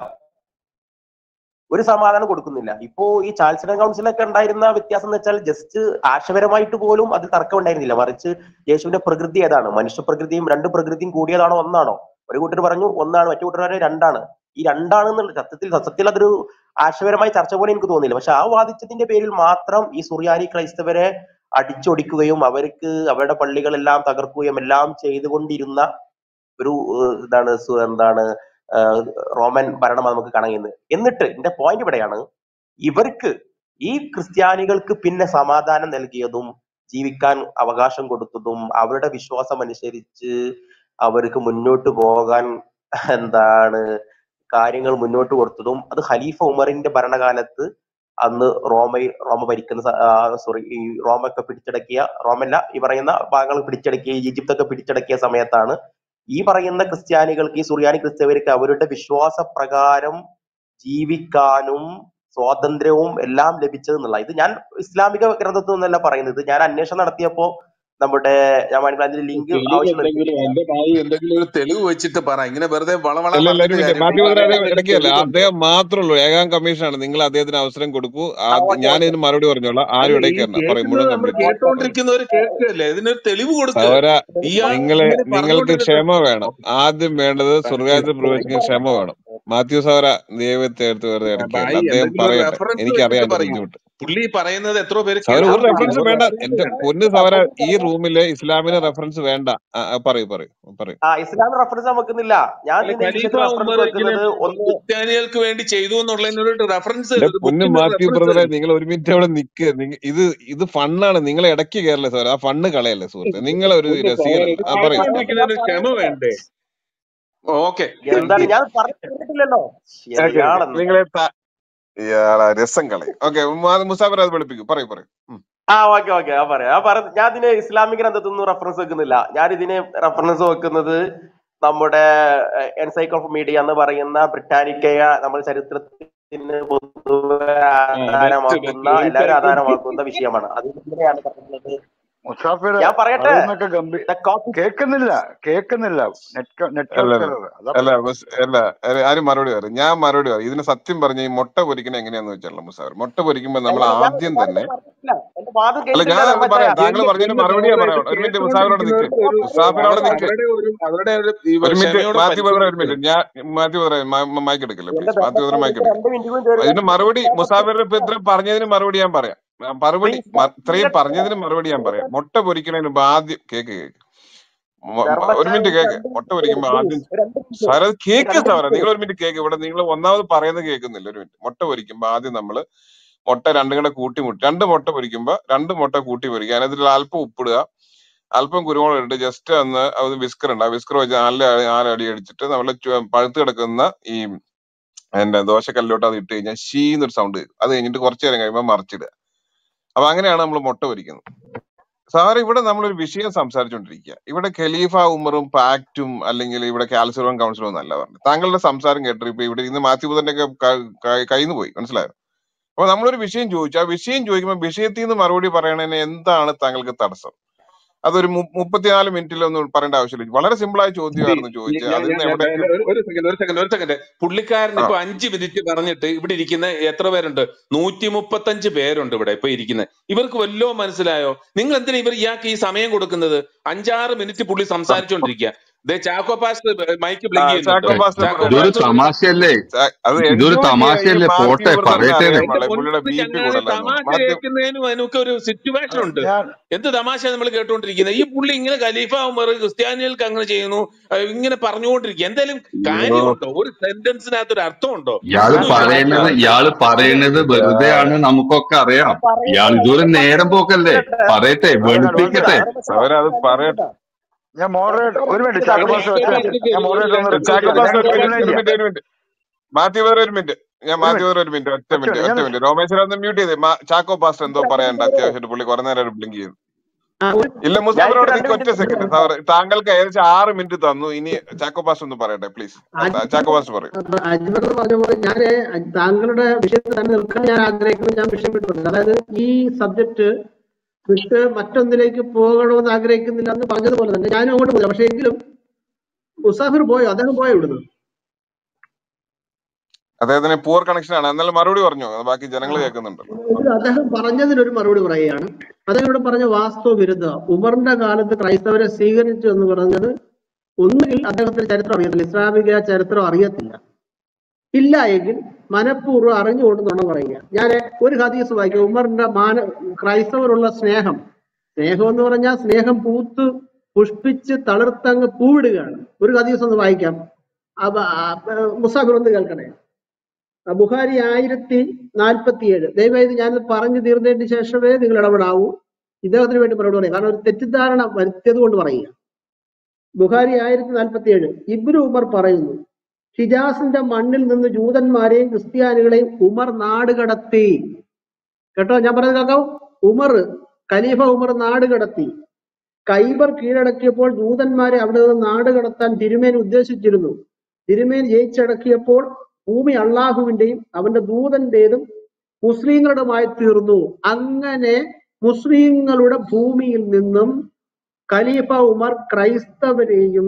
ഒരു സമാധാനം കൊടുക്കുന്നില്ല ഇപ്പോ ഈ ചാൻസലർ കൗൺസിലൊക്കെ ഉണ്ടായിരുന്ന വ്യത്യാസം എന്ന് വെച്ചാൽ ജസ്റ്റ് ആശയപരമായിട്ട് പോലും അതിൽ തർക്കം ഉണ്ടായിരുന്നില്ല മറിച്ച് യേശുവിന്റെ പ്രകൃതി ഏതാണ് മനുഷ്യ പ്രകൃതിയും രണ്ട് പ്രകൃതിയും കൂടിയതാണോ ഒന്നാണോ ഒരു കൂട്ടർ പറഞ്ഞു ഒന്നാണ് മറ്റു കൂട്ടർ പറഞ്ഞു രണ്ടാണ് ഈ രണ്ടാണെന്നുള്ള സത്യത്തിൽ സത്യത്തിൽ അതൊരു ആശയപരമായ ചർച്ച പോലെ എനിക്ക് തോന്നിയില്ല പക്ഷെ ആ വാദിച്ചതിന്റെ പേരിൽ മാത്രം ഈ സുറിയാനി ക്രൈസ്തവരെ അടിച്ചൊടിക്കുകയും അവർക്ക് അവരുടെ പള്ളികളെല്ലാം തകർക്കുകയും എല്ലാം ചെയ്തുകൊണ്ടിരുന്ന ഒരു ഏഹ്, ഇതാണ് സു- എന്താണ് ഏഹ്, റോമൻ ഭരണം നമുക്ക് കാണാൻ കഴിയുന്നത് എന്നിട്ട് എന്റെ പോയിന്റ് ഇവിടെയാണ് ഇവർക്ക് ഈ ക്രിസ്ത്യാനികൾക്ക് പിന്നെ സമാധാനം നൽകിയതും ജീവിക്കാൻ അവകാശം കൊടുത്തതും അവരുടെ വിശ്വാസം അനുസരിച്ച് അവർക്ക് മുന്നോട്ട് പോകാൻ എന്താണ് കാര്യങ്ങൾ മുന്നോട്ട് കൊടുത്തതും അത് ഖലീഫ ഉമറിന്റെ ഭരണകാലത്ത് അന്ന് റോമയിൽ റോമ ഭരിക്കുന്ന സോറി ഈ റോമൊക്കെ പിടിച്ചടക്കിയ റോമല്ല ഈ പറയുന്ന ഭാഗങ്ങൾ പിടിച്ചടക്കിയ ഈജിപ്ത് ഒക്കെ പിടിച്ചടക്കിയ സമയത്താണ് ഈ പറയുന്ന ക്രിസ്ത്യാനികൾക്ക് ഈ സുറിയാനി ക്രിസ്ത്യവർക്ക് അവരുടെ വിശ്വാസ പ്രകാരം ജീവിക്കാനും സ്വാതന്ത്ര്യവും എല്ലാം ലഭിച്ചത് എന്നുള്ള ഇത് ഞാൻ ഇസ്ലാമിക ഗ്രന്ഥത്തിൽ നിന്നല്ല പറയുന്നത് ഞാൻ അന്വേഷണം നടത്തിയപ്പോ നമ്മുടെ ഞാൻ വേണമെങ്കിൽ അതിന്റെ ലിങ്ക് തെളിവ് ആവശ്യം എന്തെങ്കിലും എന്റെ ഭായി എന്തെങ്കിലും ഒരു തെളിവ് വെച്ചിട്ട് പറ ഇങ്ങനെ വെറുതെ വളവള ഇല്ല ഇല്ല ഒരു പറഞ്ഞിട്ട് മിനിറ്റ് കാര്യം മാത്യു ബ്രദർ പറയാൻ അത് എന്തെങ്കിലും ഇടയ്ക്കല്ല തെളിവുണ്ടോ അദ്ദേഹം മാത്രമേ ഉള്ളൂ ഏകാം കമ്മീഷനാണ് നിങ്ങൾ അദ്ദേഹത്തിന് അവസരം കൊടുക്കൂ ആ ആദ്യം ഓക്കെ ഞാൻ ഓക്കെ ഇതിന് മറുപടി പറഞ്ഞോളാം അല്ല ആരും ഈ ഇടയ്ക്ക് തരണം പറയും കേൾക്കുന്നത് മുഴുവൻ നമ്മൾ കംപ്ലീറ്റ് ചെയ്യും കേട്ടോണ്ടിരിക്കുന്നവർ കേൾക്കുകയല്ലേ ഇതിനൊരു തെളിവ് കൊടുക്ക് സഹോര ഇയാൾ നിങ്ങള് ഇങ്ങനെ നിങ്ങൾക്ക് പറഞ്ഞുകൊണ്ടിരുന്നിട്ട് ക്ഷമ വേണം ആദ്യം വേണ്ടത് സ്വർഗായത്തിൽ പ്രവേശിക്കാൻ ക്ഷമ വേണം മാത്യു സഹോര ദൈവത്തെ എടുത്ത് വെറുതെ ഇടയ്ക്കല്ല ഭായി അദ്ദേഹം എന്തെങ്കിലും ഒരു പറയട്ടെ റെഫറൻസ് എനിക്കറിയാം വെച്ചിട്ട് അതിന്റെ പറയൂ ബുദ്ധിമുട്ട് പുള്ളി പറയുന്നത് എത്രയോ പേര് സഹോര ഞാൻ ഒരു റെഫറൻസ് കേൾക്കുന്നുണ്ട് വേണ്ട ഒരു എന്റെ റെഫറൻസ് വേണം പൊന്ന് സഹോര ഈ റൂമിലെ ഇസ്ലാമിന് റെഫറൻസ് വേണ്ട ആ, ആ, പറയൂ പറയൂ പറയൂ ആ ഇസ്ലാമിക റെഫറൻസ് ഞാൻ വെക്കുന്നില്ല ഞാൻ അല്ല ഇതിന്റെ ഈ ഖലീഫ വിഷയത്തിൽ റെഫറൻസ് ഉമർ ഇങ്ങനെ വെക്കുന്നത് ഒന്ന് ക്രിസ്ത്യാനികൾക്ക് വേണ്ടി ചെയ്തു എന്നുള്ളതിനൊരു റെഫറൻസ് എന്റെ ഒരു പൊന്ന് ബുക്കിന്റെ മാത്യു റെഫറൻസ് ബ്രദറെ തരും നിങ്ങൾ ഒരു മിനിറ്റ് അവിടെ നിക്ക് നിങ്ങ- ഇത് ഇത് ഫണ്ണാണ് നിങ്ങൾ ഇടയ്ക്ക് കയറല്ലേ സാർ ആ ഫണ്ണ് കളയല്ലേ സുഹൃത്തെ നിങ്ങൾ ഒരു ഒന്ന് സഹോദരൻ രസികനല്ല ഇത് ആ പറയൂ പറയൂ കേട്ടുകൊണ്ടിരിക്കുന്നതിന് ക്ഷമ വേണ്ടേ ഓക്കെ എന്താണ് ഞാൻ പറഞ്ഞു കേട്ടിട്ടില്ലല്ലോ ഇയാളെന്ന് നിങ്ങളെ ത- ഇയാളെ രസം കളയും ഓക്കെ മുസാഫർ അത് പഠിപ്പിക്കും പറയൂ പറയൂ ഉം. ആ ഓക്കെ ഓക്കെ ഞാൻ പറയാം ഞാൻ പറഞ്ഞ ഞാൻ ഇതിന് ഇസ്ലാമിക് ഗ്രന്ഥത്തിൽ നിന്നും റെഫറൻസ് വെക്കുന്നില്ല ഞാൻ ഇതിന് റെഫറൻസ് വെക്കുന്നത് നമ്മുടെ എൻസൈക്ലോപീഡിയ എന്ന് പറയുന്ന ബ്രിട്ടാനിക്കയ നമ്മൾ ചരിത്രത്തിന് പൊതുവെ ആ ബെസ്റ്റ് ആധാരമാക്കുന്ന ബെസ്റ്റ് എല്ലാവരും എൻസൈക്ലോപീഡിയ ആധാരമാക്കുന്ന വിഷയമാണ് അത് ഇങ്ങനെയാണ് പറയുന്നത് മുസാഫിർ ഞാൻ പറയട്ടെ പറയുന്നൊക്കെ ഗംഭീർ ദ കോപ്പി കേൾക്കുന്നില്ല കേൾക്കുന്നില്ല നെറ്റ് അല്ല നെറ്റ്വർക്ക് അല്ല എറർ അതാ അല്ല പ്രശ്നം മുസ്- അല്ല അല്ല, ആരും മറുപടി പറയും ഞാൻ മറുപടി പറയും ഇതിന് സത്യം പറഞ്ഞ ഈ മുട്ട പൊരിക്കണ എങ്ങനെയാന്ന് വെച്ചാൽ മുസാഫർ മുട്ട പൊരിക്കുമ്പോൾ നമ്മൾ അല്ല ഞാൻ ആദ്യം ഞാനിത് തന്നെ പറഞ്ഞിട്ടില്ല എന്റെ വാദം അല്ല കേൾക്കില്ല ഞാൻ അത് ധർമ്മച്ചായ പറയാം താങ്കൾ എന്ന് പറഞ്ഞതിന് എന്ന് മറുപടി ഞാൻ ധർമ്മ ഇത് പറയാം ഒരു മിനിറ്റ് മുസാഫിറോട് നിൽക്ക് കേട്ടുകൊണ്ടിരിക്കുന്നവർക്ക് ഒരു മുസാഫിറോട് അവർ നിൽക്ക് അവരുടെ ഒരു അവരുടെ ഒരു ഈ ഒരു മിനിറ്റ് ക്ഷമയോടെ മാത്യു ബ്രദർ ഒരു പരിശോധിക്കുക മിനിറ്റ് ഞാൻ മാത്യു ബ്രദർ മൈക്ക് എടുക്കില്ല എന്റെ പ്ലീസ് മാത്യു ബ്രദർ ധർമ്മച്ചായ മൈക്ക് എനിക്ക് എടുക്കില്ല രണ്ട് മിനിറ്റ് കൂടി ഒരു ഇതിന് മറുപടി മുസാഫിർ ഇപ്പൊ ഇത്രയും പറഞ്ഞതിന് മറുപടി ഞാൻ പറയാം ആ, മറുപടി പ്ലീസ് മ- ഇത്രയും തീരട്ടെ പറഞ്ഞതിന് മറുപടി ഞാൻ പറയാം മുട്ട പൊരിക്കണതിന് മുമ്പ് ആദ്യം കേക്ക് കേക്ക് മ- മ- ഒരു ധർമ്മച്ചായ മിനിറ്റ് ഒരു കേക്ക് രണ്ട് മുട്ട മിനിറ്റ് പൊരിക്കുമ്പോ ആദ്യം പ്ലീസ് ഒരു രണ്ട് മിനിറ്റ് സാർ അത് ഒരു കേക്ക് രണ്ട് സാറേ മിനിറ്റ് നിങ്ങൾ ഒരു മിനിറ്റ് കേക്ക് ഇവിടെ നിങ്ങൾ ഒന്നാമത് പറയുന്നത് കേൾക്കുന്നില്ല ഒരു മിനിറ്റ് മുട്ട പൊരിക്കുമ്പോ ആദ്യം നമ്മൾ മുട്ട രണ്ടും കൂടെ കൂട്ടി മുട്ടി രണ്ട് മുട്ട പൊരിക്കുമ്പോ രണ്ട് മുട്ട കൂട്ടി പൊരിക്കുക അതിനകത്ത് അല്പം ഉപ്പിടുക അല്പം കുരുമുളക് ഇട്ട് ജസ്റ്റ് ഒന്ന് അത് വിസ്കർ ഉണ്ട് ആ വിസ്കർ വെച്ച് നാല് അടി- നാല് അടി അടിച്ചിട്ട് നമ്മൾ പഴുത്ത് കിടക്കുന്ന ഈ എന്റെ ദോശക്കല്ലിലോട്ട് അത് ഇട്ട് കഴിഞ്ഞാൽ ഷീന്നൊരു സൗണ്ട് കേൾക്കും അത് കഴിഞ്ഞിട്ട് കുറച്ചു നേരം കഴിയുമ്പോൾ മറിച്ചിടുക അപ്പൊ അങ്ങനെയാണ് നമ്മൾ മുട്ട പൊരിക്കുന്നത് സാർ ഇവിടെ നമ്മളൊരു വിഷയം സംസാരിച്ചുകൊണ്ടിരിക്കുക ഇവിടെ ഖലീഫ ഉമറും പാക്റ്റും അല്ലെങ്കിൽ ഇവിടെ കാൽസിറം കൗൺസിലും ഒന്നല്ല പറഞ്ഞത് താങ്കളുടെ സംസാരം കേട്ടിട്ട് ഇപ്പൊ ഇവിടെ ഇന്ന് മാത്യു ബുദ്ധന്റെ ഒക്കെ കയ്യിൽ നിന്ന് പോയി മനസ്സിലായോ അപ്പൊ നമ്മളൊരു വിഷയം ചോദിച്ചു ആ വിഷയം ചോദിക്കുമ്പോൾ വിഷയത്തിൽ നിന്ന് മറുപടി പറയണതിന് എന്താണ് താങ്കൾക്ക് തടസ്സം അതൊരു മു- മുപ്പത്തിനാല് മിനിറ്റിലൊന്നും പറയേണ്ട ആവശ്യമില്ല വളരെ സിമ്പിളായ See, ചോദ്യമായിരുന്നു ഈ- ചോദിച്ചത് ഞാൻ അതിൽ ഞാൻ നിന്ന് ഞാൻ എവിടേക്ക് ഒരു ഒരു സെക്കൻഡ് ഒരു സെക്കൻഡ് ഒരു സെക്കൻഡ് പുള്ളിക്കാരൻ ആ ഇപ്പൊ അഞ്ച് മിനിറ്റ് പറഞ്ഞിട്ട് ഇവിടെ ഇരിക്കുന്ന എത്ര പേരുണ്ട് നൂറ്റി മുപ്പത്തഞ്ച് പേരുണ്ട് ഇവിടെ ഇപ്പൊ ഇരിക്കുന്നത് ഇവർക്ക് വല്ലോ മനസ്സിലായോ നിങ്ങൾ എന്തിനാ ഇവർ ഇയാൾക്ക് ഈ സമയം കൊടുക്കുന്നത് അഞ്ചാറ് മിനിറ്റ് പുള്ളി സംസാരിച്ചോണ്ടിരിക്കുക ദേ ചാക്കോ പാസ് മൈക്ക് ആ, ബ്ലിങ്ക് ചെയ്യുന്നുണ്ട് ചാക്കോ പാസ്റ്റർ ചാക്കോ ഇതൊരു പാസ് ഒരു തമാശയല്ലേ ചാ- അത് ഇതൊരു എൻജോയ് ചെയ്യാ ഈ തമാശയല്ലേ മാത്യു പോട്ടെ ബ്രദറിനെ പറയട്ടെ അറിയാൻ എന്റെ പാടില്ല പുള്ളിയുടെ പൊന്നു ബി പി ചങ്ങാതി കൂടുതലാന്ന് തമാശ മാത്യു കേൾക്കുന്നതിനും അതിനൊക്കെ ഒരു സിറ്റുവേഷൻ ഉണ്ട് ഞാൻ എന്ത് തമാശ നമ്മൾ കേട്ടോണ്ടിരിക്കുന്നത് ഈ പുള്ളി ഇങ്ങനെ ഖലീഫ ഉമർ ക്രിസ്ത്യാനികൾക്ക് അങ്ങനെ ചെയ്യുന്നു അഹ് ഇങ്ങനെ പറഞ്ഞുകൊണ്ടിരിക്കുക എന്തായാലും അയ്യോ കാര്യമുണ്ടോ ഒരു സെന്റൻസിനകത്ത് ഒരു അർത്ഥമുണ്ടോ ഇയാള് ഒന്നുമില്ല പറയുന്നത് മനുഷ്യ ഇയാള് അത് പറയുന്നത് വെറുതെയാണ് നമുക്കൊക്കെ അറിയാം പറയട്ടെ ഇയാൾ ഇതൊരു ധർമ്മച്ചായ നേരം പോക്കല്ലേ തീരട്ടെ പറയട്ടെ ഒരു മിനിറ്റ് ഒരു വെളുപ്പിക്കട്ടെ മിനിറ്റ് ധർമ്മച്ചായ അവരത് രണ്ട് പറയട്ടെ മിനിറ്റ് ഞാൻ മോഡറേറ്റർ ഒരു മിനിറ്റ് ധർമ്മച്ചായ ചാക്കോ ചാക്കോ പാസ് ഒറ്റ പാസ് മിനിറ്റ് ഞാൻ ഒരു മോഡറേറ്റർ ഒന്ന് രണ്ട് റിക്വസ്റ്റ് ചാക്കോ ചെയ്യട്ടെ പാസ്റ്റർ ഞാൻ ഒരു മിനിറ്റ് എക്സ്പ്ലെയിൻ ഒരു ചെയ്യാം മിനിറ്റ് ഒരു മിനിറ്റ് മാത്യു വേറെ ഒരു മിനിറ്റ് ഞാൻ ഒരു മാത്യു മിനിറ്റ് വേറെ ഒരു മിനിറ്റ് ഒറ്റ ഒറ്റ മിനിറ്റ് മിനിറ്റ് ഒറ്റ ഞാൻ മിനിറ്റ് രോമേശ്വരൻ ഒന്ന് മ്യൂട്ട് ചെയ്തേ മാ- ചാക്കോ പാസ്റ്റർ എന്തോ എനിക്ക് രണ്ട് പറയാനുണ്ട് മിനിറ്റ് അത്യാവശ്യമായിട്ട് പുള്ളി കുറെ നേരം ബ്ലിങ്ക് ചെയ്തു ആ, ഒരു ഇല്ല ഞാൻ മുസ്തഫർ എനിക്ക് അവിടെ രണ്ട് നിൽക്ക് ഒറ്റ മിനിറ്റ് സെക്കൻഡ് സാർ താങ്കൾക്ക് ഏകദേശം ആറ് മിനിറ്റ് തന്നു ഇനി ചാക്കോ പാസ്റ്റർ ഒന്ന് പറയട്ടെ പ്ലീസ് ചാക്കോ പാസ്റ്റർ പറയൂ അജ്മർ പറഞ്ഞ പോലെ ഞാൻ താങ്കളുടെ വിഷയത്തിൽ തന്നെ നിൽക്കാൻ ഞാൻ ആഗ്രഹിക്കുന്നു ഞാൻ വിഷയം വിട്ടുപോകുന്നത് അതായത് ഈ സബ്ജക്ട് വിട്ട് മറ്റൊന്നിലേക്ക് പോകണമെന്ന് ആഗ്രഹിക്കുന്നില്ല എന്ന് പറഞ്ഞതുപോലെ തന്നെ ഞാനും അങ്ങോട്ട് പോയില്ല പക്ഷെ എങ്കിലും മുസാഫിർ പോയോ അദ്ദേഹം പോയോ ഇവിടുന്ന് അദ്ദേഹത്തിന് പൂർ കണക്ഷൻ ആണ് എന്നാലും മറുപടി പറഞ്ഞു അത് ബാക്കി ജനങ്ങൾ കേൾക്കുന്നുണ്ടല്ലോ ഇത് അദ്ദേഹം പറഞ്ഞതിനൊരു മറുപടി പറയുകയാണ് അദ്ദേഹം ഇവിടെ പറഞ്ഞ വാസ്തവ വിരുദ്ധ ഉമറിന്റെ കാലത്ത് ക്രൈസ്തവരെ സ്വീകരിച്ചു എന്ന് പറഞ്ഞത് ഒന്നുകിൽ അദ്ദേഹത്തിന് ചരിത്രം അറിയത്തില്ല ഇസ്ലാമിക ചരിത്രം അറിയത്തില്ല ഇല്ല എങ്കിൽ മനഃപൂർവ്വം അറിഞ്ഞുകൊണ്ട് നുണ പറയുക ഞാൻ ഒരു ഹദീസ് വായിക്കാം ഉമറിന്റെ മാന ക്രൈസ്തവരുള്ള സ്നേഹം സ്നേഹം എന്ന് പറഞ്ഞാൽ സ്നേഹം പൂത്ത് പുഷ്പിച്ച് തളിർത്തങ്ങ് പൂവിടുകയാണ് ഒരു ഹദീസ് ഒന്ന് വായിക്കാം അപ്പൊ മുസാഫിർ ഒന്ന് കേൾക്കണേ ആ, ബുഖാരി ആയിരത്തി നാൽപ്പത്തിയേഴ് ദയവായി ഇത് ഞാൻ പറഞ്ഞു തീർന്നതിന് ശേഷമേ നിങ്ങൾ ഇടപെടാവൂ ഇദ്ദേഹത്തിന് വേണ്ടി മറുപടി പറയാം കാരണം ഒരു തെറ്റിദ്ധാരണ വരുത്തിയത് കൊണ്ട് പറയുക ബുഖാരി ആയിരത്തി നാൽപ്പത്തിയേഴ് ഇബ്രു ഉമർ പറയുന്നു ഹിജാസിന്റെ മണ്ണിൽ നിന്ന് ജൂതന്മാരെയും ക്രിസ്ത്യാനികളെയും ഉമർ നാട് കടത്തി കേട്ടോ ഞാൻ പറയുന്നത് കേൾക്കാവൂ ഉമർ ഖലീഫ ഉമർ നാട് കടത്തി കൈബർ കീഴടക്കിയപ്പോൾ ജൂതന്മാരെ അവിടെ നിന്ന് നാട് കടത്താൻ തിരുമേൻ ഉദ്ദേശിച്ചിരുന്നു തിരുമേൻ ജയിച്ചടക്കിയപ്പോൾ ഭൂമി അള്ളാഹുവിന്റെയും അവന്റെ ദൂതന്റേതും മുസ്ലിങ്ങളുടെമായി തീർന്നു അങ്ങനെ മുസ്ലിങ്ങളുടെ ഭൂമിയിൽ നിന്നും ഖലീഫ ഉമർ ക്രൈസ്തവരെയും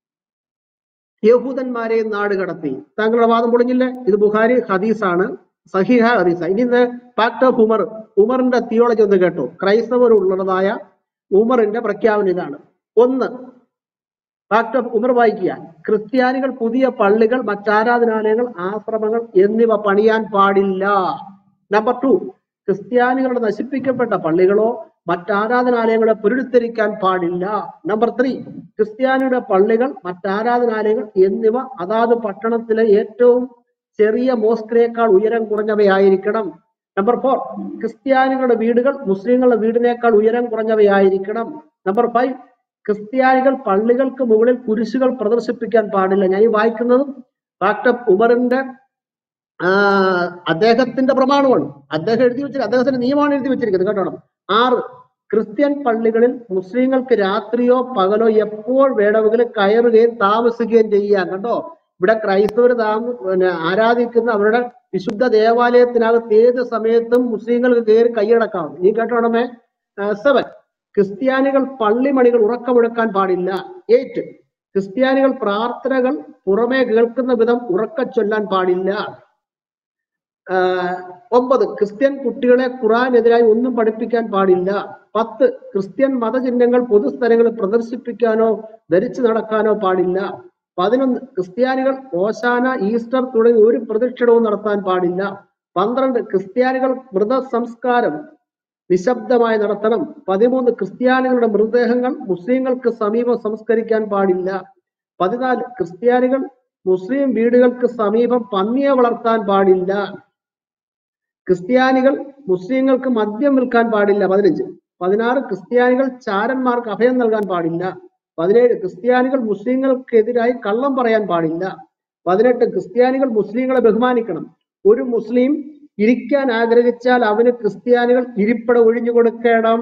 യഹൂദന്മാരെയും നാട് കടത്തി താങ്കളുടെ വാദം പൊളിഞ്ഞില്ലേ ഇത് ബുഖാരി ഹദീസാണ് സഹിഹ ഹദീസ ഇനി ഇത് ഫാക്ട് ഓഫ് ഉമർ ഉമറിന്റെ തിയോളജി ഒന്ന് കേട്ടോ ക്രൈസ്തവരുള്ളതായ ഉമറിന്റെ പ്രഖ്യാപനം ഇതാണ് ഒന്ന് ഫാക്ട് ഓഫ് ഉമർ വായിക്കുക ക്രിസ്ത്യാനികൾ പുതിയ പള്ളികൾ മറ്റാരാധനാലയങ്ങൾ ആശ്രമങ്ങൾ എന്നിവ പണിയാൻ പാടില്ല നമ്പർ ടു ക്രിസ്ത്യാനികളുടെ നശിപ്പിക്കപ്പെട്ട പള്ളികളോ മറ്റാരാധനാലയങ്ങളെ പുനരുദ്ധരിക്കാൻ പാടില്ല നമ്പർ ത്രീ ക്രിസ്ത്യാനിയുടെ പള്ളികൾ മറ്റാരാധനാലയങ്ങൾ എന്നിവ അതാത് പട്ടണത്തിലെ ഏറ്റവും ചെറിയ മോസ്കിനേക്കാൾ ഉയരം കുറഞ്ഞവയായിരിക്കണം നമ്പർ ഫോർ ക്രിസ്ത്യാനികളുടെ വീടുകൾ മുസ്ലിങ്ങളുടെ വീടിനേക്കാൾ ഉയരം കുറഞ്ഞവയായിരിക്കണം നമ്പർ ഫൈവ് ക്രിസ്ത്യാനികൾ പള്ളികൾക്ക് മുകളിൽ കുരിശുകൾ പ്രദർശിപ്പിക്കാൻ പാടില്ല ഞാൻ ഈ വായിക്കുന്നതും ഡോക്ടർ ഉമറിന്റെ ആ, അദ്ദേഹത്തിന്റെ പ്രമാണമാണ് അദ്ദേഹം എഴുതി വെച്ചിരിക്കുന്നത് അദ്ദേഹത്തിന്റെ നിയമമാണ് എഴുതി വെച്ചിരിക്കുന്നത് കേട്ടോ ആറ് ക്രിസ്ത്യൻ പള്ളികളിൽ മുസ്ലിങ്ങൾക്ക് രാത്രിയോ പകലോ എപ്പോൾ വേണമെങ്കിലും കയറുകയും താമസിക്കുകയും ചെയ്യാം കണ്ടോ ഇവിടെ ക്രൈസ്തവർ താമ പിന്നെ ആരാധിക്കുന്ന അവരുടെ വിശുദ്ധ ദേവാലയത്തിനകത്ത് ഏത് സമയത്തും മുസ്ലിങ്ങൾക്ക് കയറി കൈയടക്കാം നീ കേട്ടോണമേ സെവൻ ക്രിസ്ത്യാനികൾ പള്ളിമണികൾ ഉറക്കമുഴക്കാൻ പാടില്ല എയ്റ്റ് ക്രിസ്ത്യാനികൾ പ്രാർത്ഥനകൾ പുറമേ കേൾക്കുന്ന വിധം ഉറക്ക ചൊല്ലാൻ പാടില്ല ആഹ് ഒമ്പത് ക്രിസ്ത്യൻ കുട്ടികളെ ഖുറാനെതിരായി ഒന്നും പഠിപ്പിക്കാൻ പാടില്ല പത്ത് ക്രിസ്ത്യൻ മതചിഹ്നങ്ങൾ പൊതുസ്ഥലങ്ങളിൽ പ്രദർശിപ്പിക്കാനോ ധരിച്ചു നടക്കാനോ പാടില്ല പതിനൊന്ന് ക്രിസ്ത്യാനികൾ ഓശാന ഈസ്റ്റർ തുടങ്ങി ഒരു പ്രദക്ഷിണവും നടത്താൻ പാടില്ല പന്ത്രണ്ട് ക്രിസ്ത്യാനികൾ മൃതസംസ്കാരം നിശബ്ദമായി നടത്തണം പതിമൂന്ന് ക്രിസ്ത്യാനികളുടെ മൃതദേഹങ്ങൾ മുസ്ലിങ്ങൾക്ക് സമീപം സംസ്കരിക്കാൻ പാടില്ല പതിനാല് ക്രിസ്ത്യാനികൾ മുസ്ലിം വീടുകൾക്ക് സമീപം പന്നിയെ വളർത്താൻ പാടില്ല ക്രിസ്ത്യാനികൾ മുസ്ലിങ്ങൾക്ക് മദ്യം വിൽക്കാൻ പാടില്ല പതിനഞ്ച് പതിനാറ് ക്രിസ്ത്യാനികൾ ചാരന്മാർക്ക് അഭയം നൽകാൻ പാടില്ല പതിനേഴ് ക്രിസ്ത്യാനികൾ മുസ്ലിങ്ങൾക്കെതിരായി കള്ളം പറയാൻ പാടില്ല പതിനെട്ട് ക്രിസ്ത്യാനികൾ മുസ്ലിങ്ങളെ ബഹുമാനിക്കണം ഒരു മുസ്ലിം ഇരിക്കാൻ ആഗ്രഹിച്ചാൽ അവന് ക്രിസ്ത്യാനികൾ ഇരിപ്പിട ഒഴിഞ്ഞു കൊടുക്കണം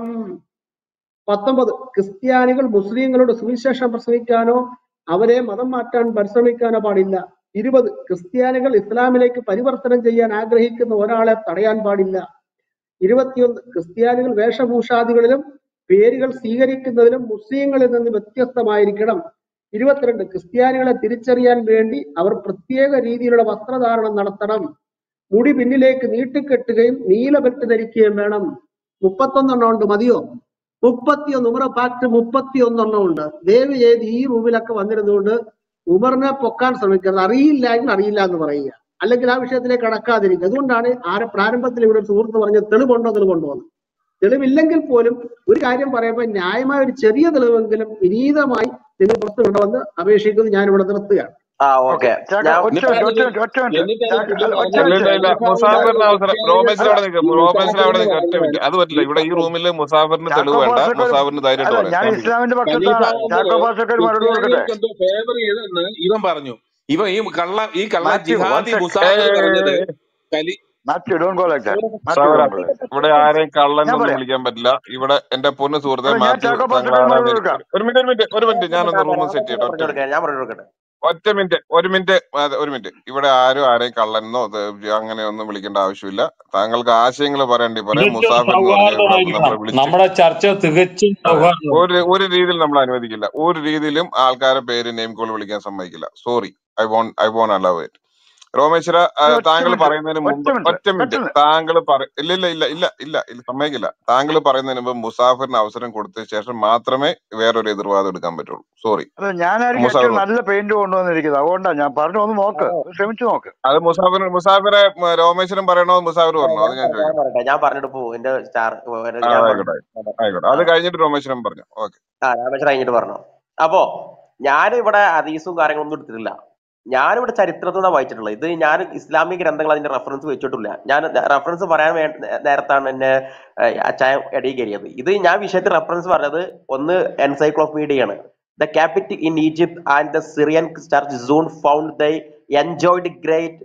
പത്തൊമ്പത് ക്രിസ്ത്യാനികൾ മുസ്ലിങ്ങളോട് സുവിശേഷം പ്രസംഗിക്കാനോ അവരെ മതം മാറ്റാൻ പരിശ്രമിക്കാനോ പാടില്ല ഇരുപത് ക്രിസ്ത്യാനികൾ ഇസ്ലാമിലേക്ക് പരിവർത്തനം ചെയ്യാൻ ആഗ്രഹിക്കുന്ന ഒരാളെ തടയാൻ പാടില്ല ഇരുപത്തിയൊന്ന് ക്രിസ്ത്യാനികൾ വേഷഭൂഷാദികളിലും പേരുകൾ സ്വീകരിക്കുന്നതിലും മുസ്ലിങ്ങളിൽ നിന്ന് വ്യത്യസ്തമായിരിക്കണം ഇരുപത്തിരണ്ട് ക്രിസ്ത്യാനികളെ തിരിച്ചറിയാൻ വേണ്ടി അവർ പ്രത്യേക രീതിയിലുള്ള വസ്ത്രധാരണം നടത്തണം മുടി പിന്നിലേക്ക് നീട്ടിക്കെട്ടുകയും നീല ബെൽറ്റ് ധരിക്കുകയും വേണം മുപ്പത്തൊന്നെണ്ണം ഉണ്ട് മതിയോ മുപ്പത്തിയൊന്ന് ഉമർ ഫാക്ട് മുപ്പത്തിയൊന്നെണ്ണം ഉണ്ട് ദയവ് ചെയ്ത് ഈ റൂമിലൊക്കെ വന്നിരുന്നുകൊണ്ട് ഉമറിനെ പൊക്കാൻ ശ്രമിക്കരുത് അറിയില്ല എങ്കിൽ അറിയില്ല എന്ന് പറയുക അല്ലെങ്കിൽ ആ വിഷയത്തിലേക്ക് കടക്കാതിരിക്കുക അതുകൊണ്ടാണ് ആരെ പ്രാരംഭത്തിൽ ഇവിടെ ഒരു സുഹൃത്ത് പറഞ്ഞത് തെളിവുണ്ടോ തെളിവുണ്ടോ എന്ന് തെളിവില്ലെങ്കിൽ പോലും ഒരു കാര്യം പറയുമ്പോൾ ന്യായമായ ഒരു ചെറിയ തെളിവെങ്കിലും വിനീതമായി നിങ്ങൾ പുറത്തു വിടണമെന്ന് അപേക്ഷിക്കുന്നത് ഞാൻ ഇവിടെ നിർത്തുകയാണ് ആ ഓക്കെ ഓക്കെ ചാക്ക ഞാൻ ഒറ്റ മിനിറ്റ് ഒറ്റ മിനിറ്റ് ഒറ്റ മിനിറ്റ് എന്നിട്ട് അത് ചാക്ക പുള്ളി ഒറ്റ പറഞ്ഞത് ഇല്ല മിനിറ്റ് ഇല്ല ഇല്ല ഇപ്പൊ മുസാഫിറിന് അവസരം റോബേസിൽ അവിടെ നിൽക്കും റോബേസിൽ അവിടെ നിൽക്കും ഒറ്റ മിനിറ്റ് അത് പറ്റില്ല ഇവിടെ ഈ റൂമിൽ മുസാഫിറിന് തെളിവ് ചാക്കോ വേണ്ട പാസ്റ്റർക്ക് ഒരു മുസാഫിറിന് ധൈര്യമായിട്ട് അല്ല പറയാം ഞാൻ താങ്ക് യു ഇസ്ലാമിന്റെ ഖലീഫ പക്ഷത്താണ് ചാക്കോ എന്നത് പാസ്റ്റർക്ക് ഒരു മറുപടി കൊടുക്കട്ടെ ക്രിസ്ത്യാനികൾക്ക് എന്തോ ഫേവർ ചെയ്തെന്ന് ഇവൻ പറഞ്ഞു ഇവൻ ഈ കള്ള ഈ കള്ള മാത്യു വൺ ജിഹാദി സെക് മുസാഫിർ പറഞ്ഞത് കലി Mathew don't go like that Mathew സഹോദര ഡോൺ ഗോ ലൈക്ക് ഇവിടെ ആരെയും കള്ളൻ ഞാൻ ഒന്നും പറയാം വിളിക്കാൻ പറ്റില്ല ഇവിടെ എന്റെ പൊന്ന് സുഹൃത്തെ അല്ല ഞാൻ മാത്യു ചാക്കോ താങ്കൾ പാസ്റ്റർക്ക് ഒരു ആരാണ് മറുപടി എനിക്ക് കൊടുക്കാം ഒരു മിനിറ്റ് ഒരു മിനിറ്റ് ഒരു മിനിറ്റ് ഞാനൊന്ന് റൂം സെറ്റ് ചെയ്യട്ടെ ഒറ്റ പറഞ്ഞു മിനിറ്റ് കൊടുക്കാം ഞാൻ പറഞ്ഞു കൊടുക്കട്ടെ ഒറ്റ മിനിറ്റ് ഒരു മിനിറ്റ് അതെ, ഒരു മിനിറ്റ് ഇവിടെ ആരും ആരെയും കള്ളനെന്നോ ഇത് അങ്ങനെ ഒന്നും വിളിക്കേണ്ട ആവശ്യമില്ല താങ്കൾക്ക് ആശയങ്ങൾ പറയണ്ടി പറയാം തികച്ചും മുസാഫിർ എന്ന് പറഞ്ഞ ഇവിടെ സൗഹാർദ്ദമായിരിക്കണം നമ്മളെ വിളിച്ച് നമ്മുടെ ചർച്ച തികച്ചും അതെ സൗഹാർദ്ദം ഒരു ഒരു രീതിയിൽ നമ്മൾ അനുവദിക്കില്ല ഒരു രീതിയിലും ആൾക്കാരെ പേര് നെയിം കോൾ വിളിക്കാൻ സമ്മതിക്കില്ല sorry I won't I won't allow it റോമേശ്വര ആ, ഒരു ഒറ്റ താങ്കൾ മിനിറ്റ് പറയുന്നതിന് ഒറ്റ മുമ്പ് മിനിറ്റ് ഒറ്റ മിനിറ്റ് പെട്ടെന്ന് താങ്കൾ പറ ഇല്ല ഇല്ല ഇല്ല ഇല്ല ഇല്ല ഇല്ല സമ്മതിക്കില്ല താങ്കൾ പറയുന്നതിന് മുമ്പ് മുസാഫിറിന് അവസരം കൊടുത്ത ശേഷം മാത്രമേ വേറൊരു എതിർവാദം എടുക്കാൻ പറ്റുള്ളൂ സോറി അല്ല ഞാനായിരിക്കും മുസാഫിർ ഏറ്റവും പറ. നല്ല പെയിന്റ് കൊണ്ടുവന്നിരിക്കുന്നത് അതുകൊണ്ടാണ് ഞാൻ പറഞ്ഞു ഒന്ന് നോക്ക് ഒന്ന് ശ്രമിച്ചു നോക്ക് അത് മുസാഫിർ മുസാഫിറെ മ, രോമേശ്വരൻ പറയണോ മുസാഫിർ ആ, പറഞ്ഞോ അത് ഞാൻ ഞാൻ ഞാൻ ചോദിക്കട്ടെ പറയട്ടെ ഞാൻ പറഞ്ഞിട്ട് പോകും എന്റെ സ്റ്റാർ ആ ഞാൻ ആയിക്കോട്ടെ പറഞ്ഞു ആയിക്കോട്ടെ ആ അത് കഴിഞ്ഞിട്ട് രോമേശ്വരൻ പറഞ്ഞു ഓക്കെ ആ രാമേശ്വരം കഴിഞ്ഞിട്ട് പറഞ്ഞു അപ്പോ ഞാൻ ഇവിടെ ഹദീസും കാര്യങ്ങളൊന്നും എടുത്തിട്ടില്ല ഞാനിവിടെ ചരിത്രത്തിൽ നിന്നാണ് വായിച്ചിട്ടുള്ളത് ഇത് ഞാൻ ഇസ്ലാമിക ഗ്രന്ഥങ്ങൾ അതിന്റെ റെഫറൻസ് വെച്ചിട്ടില്ല ഞാൻ റെഫറൻസ് പറയാൻ വേ നേരത്താണ് എന്നെ ഏഹ്, അച്ചായ ഇടയിൽ കയറിയത് ഇത് ഞാൻ വിഷയത്തിൽ റെഫറൻസ് പറഞ്ഞത് ഒന്ന് എൻസൈക്ലോപീഡിയാണ് the capital in Egypt and the Syrian church soon found the enjoyed great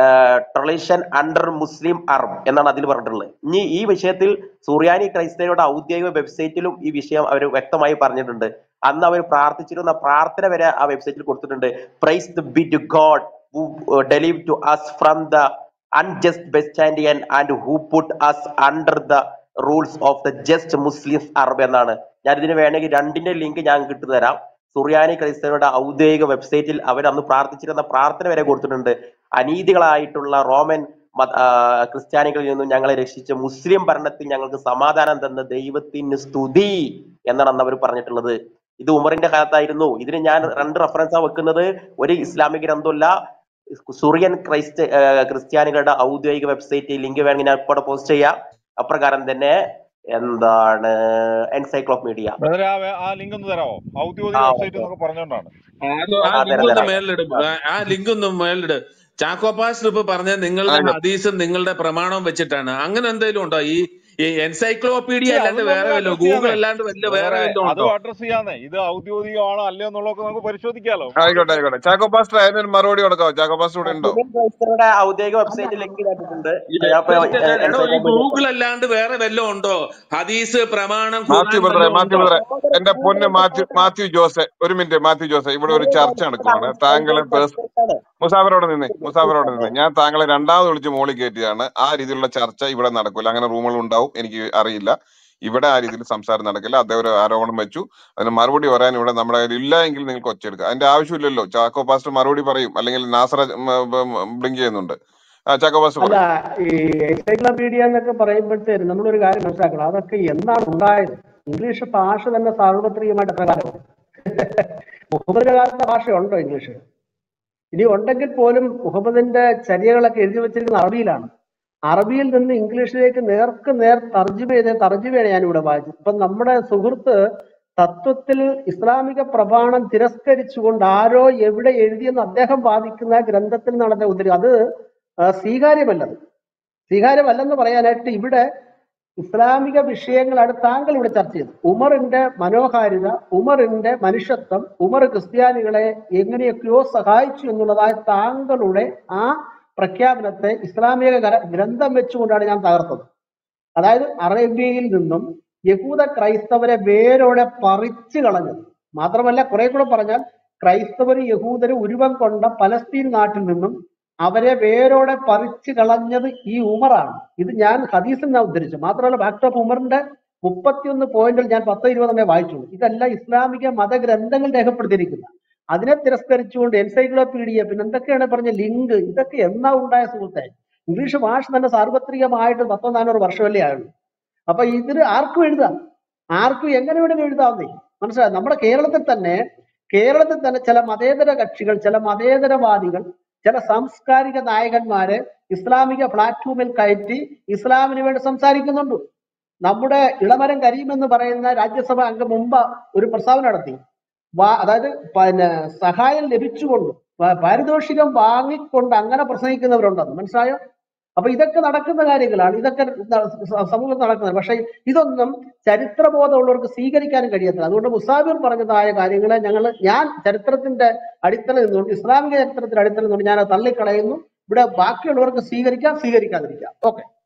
tradition under Muslim Arab എന്നാണ് അതിൽ പറഞ്ഞിട്ടുള്ളത് ഇനി ഈ വിഷയത്തിൽ സുറിയാനി ക്രൈസ്തവരുടെ ഔദ്യോഗിക വെബ്സൈറ്റിലും ഈ വിഷയം അവർ വ്യക്തമായി പറഞ്ഞിട്ടുണ്ട് അന്ന് അവർ പ്രാർത്ഥിച്ചിരുന്ന പ്രാർത്ഥന വരെ ആ വെബ്സൈറ്റിൽ കൊടുത്തിട്ടുണ്ട് praise the be to God who delivered to us from the unjust Byzantine and who put us under the rules of the just Muslims Arab എന്നാണ് ഞാൻ ഇതിന് വേണമെങ്കിൽ രണ്ടിന്റെ ലിങ്ക് ഞാൻ കിട്ടു തരാം സുറിയാനി ക്രൈസ്തവരുടെ ഔദ്യോഗിക വെബ്സൈറ്റിൽ അവർ അന്ന് പ്രാർത്ഥിച്ചിരുന്ന പ്രാർത്ഥന വരെ കൊടുത്തിട്ടുണ്ട് അനീതികളായിട്ടുള്ള റോമൻ മത ആ, ക്രിസ്ത്യാനികളിൽ നിന്നും ഞങ്ങളെ രക്ഷിച്ച് മുസ്ലിം ഭരണത്തിൽ ഞങ്ങൾക്ക് സമാധാനം തന്ന ദൈവത്തിന് സ്തുതി എന്നാണ് അന്ന് അവർ പറഞ്ഞിട്ടുള്ളത് ഇത് ഉമറിന്റെ കാലത്തായിരുന്നു ഇതിന് ഞാൻ രണ്ട് റെഫറൻസാണ് വെക്കുന്നത് ഒരു ഇസ്ലാമിക് ഗ്രന്ഥമല്ല സുറിയൻ ക്രൈസ്ത ആ, ക്രിസ്ത്യാനികളുടെ ഔദ്യോഗിക വെബ്സൈറ്റ് ലിങ്ക് വേണമെങ്കിൽ ഞാൻ ഇപ്പോൾ പോസ്റ്റ് ചെയ്യാം അപ്രകാരം തന്നെ എന്താണ് എൻസൈക്ലോപീഡിയ ബ്രദറെ ആ വേ- ആ ലിങ്ക് ഒന്ന് തരാമോ ഔദ്യോഗിക ആ വെബ്സൈറ്റ് ഓക്കെ എന്നൊക്കെ പറഞ്ഞുകൊണ്ടാണ് അത് ആ ആ ലിങ്ക് തരാം ഒന്ന് തരാം മേലിട് ആ ലിങ്ക് ഒന്ന് മേലിട് ചാക്കോ പാസ്റ്റർ ഇപ്പൊ പറഞ്ഞ നിങ്ങളുടെ ആയിക്കോട്ടെ ഹദീസും നിങ്ങളുടെ പ്രമാണവും വെച്ചിട്ടാണ് അങ്ങനെ എന്തെങ്കിലും ഉണ്ടോ ഈ ഈ എൻസൈക്ലോപീഡിയ ഇല്ല അല്ലാണ്ട് അതൊന്നും വേറെ നമുക്ക് വല്ലോ അഡ്രസ് ഗൂഗിൾ ചെയ്യാന്നേ അല്ലാണ്ട് വല്ല വേറെ വേറെ വല്ലതും അതും ഉണ്ടോ അഡ്രസ് ചെയ്യാന്നേ ഇത് ഔദ്യോഗികമാണോ അല്ലയോ എന്നുള്ളതൊക്കെ നമുക്ക് പരിശോധിക്കാലോ ആയിക്കോട്ടെ ആയിക്കോട്ടെ ചാക്കോ പാസ്റ്റർ അതിനൊരു മറുപടി കൊടുക്കാവോ ചാക്കോ പാസ്റ്റർ ഇവിടെ ഉണ്ടോ സുനിൽ ക്രൈസ്തവരുടെ ഔദ്യോഗിക അല്ല വെബ്സൈറ്റ് ലിങ്ക് ചെയ്തിട്ടുണ്ട് ഞാൻ ഇപ്പൊ വെബ്സൈറ്റ് അല്ല എടോ ഈ എൻസൈക്ലോപീഡിയ ഗൂഗിൾ അല്ലാണ്ട് വേറെ വല്ലതും ഉണ്ടോ ഹദീസ് പ്രമാണം മാത്യു ഖുർആൻ ബ്രദറെ വല്ലതും മാത്യു ഉണ്ടോ ബ്രദറെ എന്റെ പൊന്ന് മാത്യു മാത്യു ജോസെ ഒരു മിനിറ്റ് മാത്യു ജോസെ ഇവിടെ ഒരു ചർച്ച നടക്കുവാണ് താങ്കൾ പേഴ്സ് മുസാഫിറോടെ നിന്ന് മുസാഫിറോടെ നിന്ന് ഞാൻ താങ്കളെ രണ്ടാമത് വിളിച്ച് മോളിൽ കയറ്റിയതാണ് ആ രീതിയിലുള്ള ചർച്ച ഇവിടെ നടക്കില്ല അങ്ങനെ റൂമുകൾ ഉണ്ടാവും എനിക്ക് അറിയില്ല ഇവിടെ ആ രീതിയിൽ സംസാരം നടക്കില്ല അദ്ദേഹം ഒരു ആരോപണം വെച്ചു അതിന് മറുപടി പറയാൻ ഇവിടെ നമ്മുടെ കയ്യിൽ ഇല്ല എങ്കിൽ നിങ്ങൾക്ക് ഒച്ചെടുക്കുക അതിന്റെ ആവശ്യമില്ലല്ലോ ചാക്കോ പാസ്റ്റർ മറുപടി പറയും അല്ലെങ്കിൽ നാസറ ബ്ലിങ്ക് ചെയ്യുന്നുണ്ട് ആ, ചാക്കോ പാസ്റ്റർ അല്ല പറയും ഈ എൻസൈക്ലോപീഡിയ എന്നൊക്കെ പറയുമ്പോഴത്തേനും നമ്മളൊരു കാര്യം മനസ്സിലാക്കണം അതൊക്കെ എന്നാണ് ഉണ്ടായത് ഇംഗ്ലീഷ് ഭാഷ തന്നെ സാർവത്രികമായിട്ട് എത്ര കാലം മുഹമ്മദിന്റെ കാലത്തെ ഭാഷയുണ്ടോ ഇംഗ്ലീഷ് ഇനി ഉണ്ടെങ്കിൽ പോലും മുഹമ്മദിന്റെ ചര്യകളൊക്കെ എഴുതി വെച്ചിരിക്കുന്ന അറബിയിലാണ് അറബിയിൽ നിന്ന് ഇംഗ്ലീഷിലേക്ക് നേർക്ക് നേർ തർജ്ജമ ചെയ്ത തർജ്ജമയാണ് ഞാൻ ഇവിടെ വായിച്ചത് ഇപ്പൊ നമ്മുടെ സുഹൃത്ത് തത്വത്തിൽ ഇസ്ലാമിക പ്രമാണം തിരസ്കരിച്ചുകൊണ്ട് ആരോ എവിടെ എഴുതിയെന്ന് അദ്ദേഹം വാദിക്കുന്ന ഗ്രന്ഥത്തിൽ നടന്ന ഉദ്ധരി അത് ആ, സ്വീകാര്യമല്ലത് സ്വീകാര്യമല്ലെന്ന് പറയാനായിട്ട് ഇവിടെ ഇസ്ലാമിക വിഷയങ്ങളാണ് താങ്കൾ ഇവിടെ ചർച്ച ചെയ്തത് ഉമറിന്റെ മനോഹാരിത ഉമറിന്റെ മനുഷ്യത്വം ഉമർ ക്രിസ്ത്യാനികളെ എങ്ങനെയൊക്കെയോ സഹായിച്ചു എന്നുള്ളതായ താങ്കളുടെ ആ പ്രഖ്യാപനത്തെ ഇസ്ലാമിക ഗ്ര- ഗ്രന്ഥം വെച്ചുകൊണ്ടാണ് ഞാൻ തകർത്തത് അതായത് അറേബ്യയിൽ നിന്നും യഹൂദ ക്രൈസ്തവരെ വേരോടെ പറിച്ചു കളഞ്ഞത് മാത്രമല്ല കുറെ കൂടെ പറഞ്ഞാൽ ക്രൈസ്തവരും യഹൂദരും ഉരുവം കൊണ്ട പലസ്തീൻ നാട്ടിൽ നിന്നും അവരെ വേരോടെ പറിച്ചു കളഞ്ഞത് ഈ ഉമറാണ് ഇത് ഞാൻ ഹദീസിൽ നിന്നാണ് ഉദ്ധരിച്ചു മാത്രമല്ല ബാക്ക് ഓഫ് ഉമറിന്റെ മുപ്പത്തിയൊന്ന് പോയിന്റിൽ ഞാൻ പത്തോ ഇരുപതെണ്ണേ വായിച്ചുള്ളൂ ഇതെല്ലാം ഇസ്ലാമിക മതഗ്രന്ഥങ്ങൾ രേഖപ്പെടുത്തിയിരിക്കുന്ന അതിനെ തിരസ്കരിച്ചുകൊണ്ട് എൻസൈക്ലോപീഡിയ പിന്നെ എന്തൊക്കെയാണ് പറഞ്ഞ ലിങ്ക് ഇതൊക്കെ എന്നാ ഉണ്ടായ സുഹൃത്തെ ഇംഗ്ലീഷ് ഭാഷ തന്നെ സാർവത്രികമായിട്ട് പത്തോ നാനൂറ് വർഷമല്ലേ ആയുള്ളൂ അപ്പൊ ഇതിന് ആർക്കും എഴുതാം ആർക്കും എങ്ങനെ വേണമെങ്കിലും എഴുതാവുന്നേ മനസ്സിലായി നമ്മുടെ കേരളത്തിൽ തന്നെ കേരളത്തിൽ തന്നെ ചില മതേതര കക്ഷികൾ ചില മതേതരവാദികൾ ചില സാംസ്കാരിക നായകന്മാരെ ഇസ്ലാമിക പ്ലാറ്റ്ഫോമിൽ കയറ്റി ഇസ്ലാമിന് വേണ്ടി സംസാരിക്കുന്നുണ്ട് നമ്മുടെ ഇളമരം കരീം എന്ന് പറയുന്ന രാജ്യസഭ അംഗം മുമ്പ് ഒരു പ്രസ്താവന നടത്തി വാ- അതായത് പിന്നെ സഹായം ലഭിച്ചുകൊണ്ട് പ- പാരിതോഷികം വാങ്ങിക്കൊണ്ട് അങ്ങനെ പ്രസംഗിക്കുന്നവരുണ്ടെന്ന് മനസ്സിലായോ അപ്പൊ ഇതൊക്കെ നടക്കുന്ന കാര്യങ്ങളാണ് ഇതൊക്കെ ന- സ- സമൂഹത്തിൽ നടക്കുന്നത് പക്ഷെ ഇതൊന്നും ചരിത്രബോധമുള്ളവർക്ക് സ്വീകരിക്കാനും കഴിയത്തില്ല അതുകൊണ്ട് മുസാഫിർ പറഞ്ഞതായ കാര്യങ്ങളെ ഞങ്ങൾ ഞാൻ ചരിത്രത്തിന്റെ അടിത്തറ നിന്നുകൊണ്ട് ഇസ്ലാമിക ചരിത്രത്തിന്റെ അടിത്തറ നിന്നുകൊണ്ട് ഞാൻ അത് തള്ളിക്കളയുന്നു ഇവിടെ ബാക്കിയുള്ളവർക്ക് സ്വീകരിക്കാം സ്വീകരിക്കാതിരിക്കാം ഓക്കെ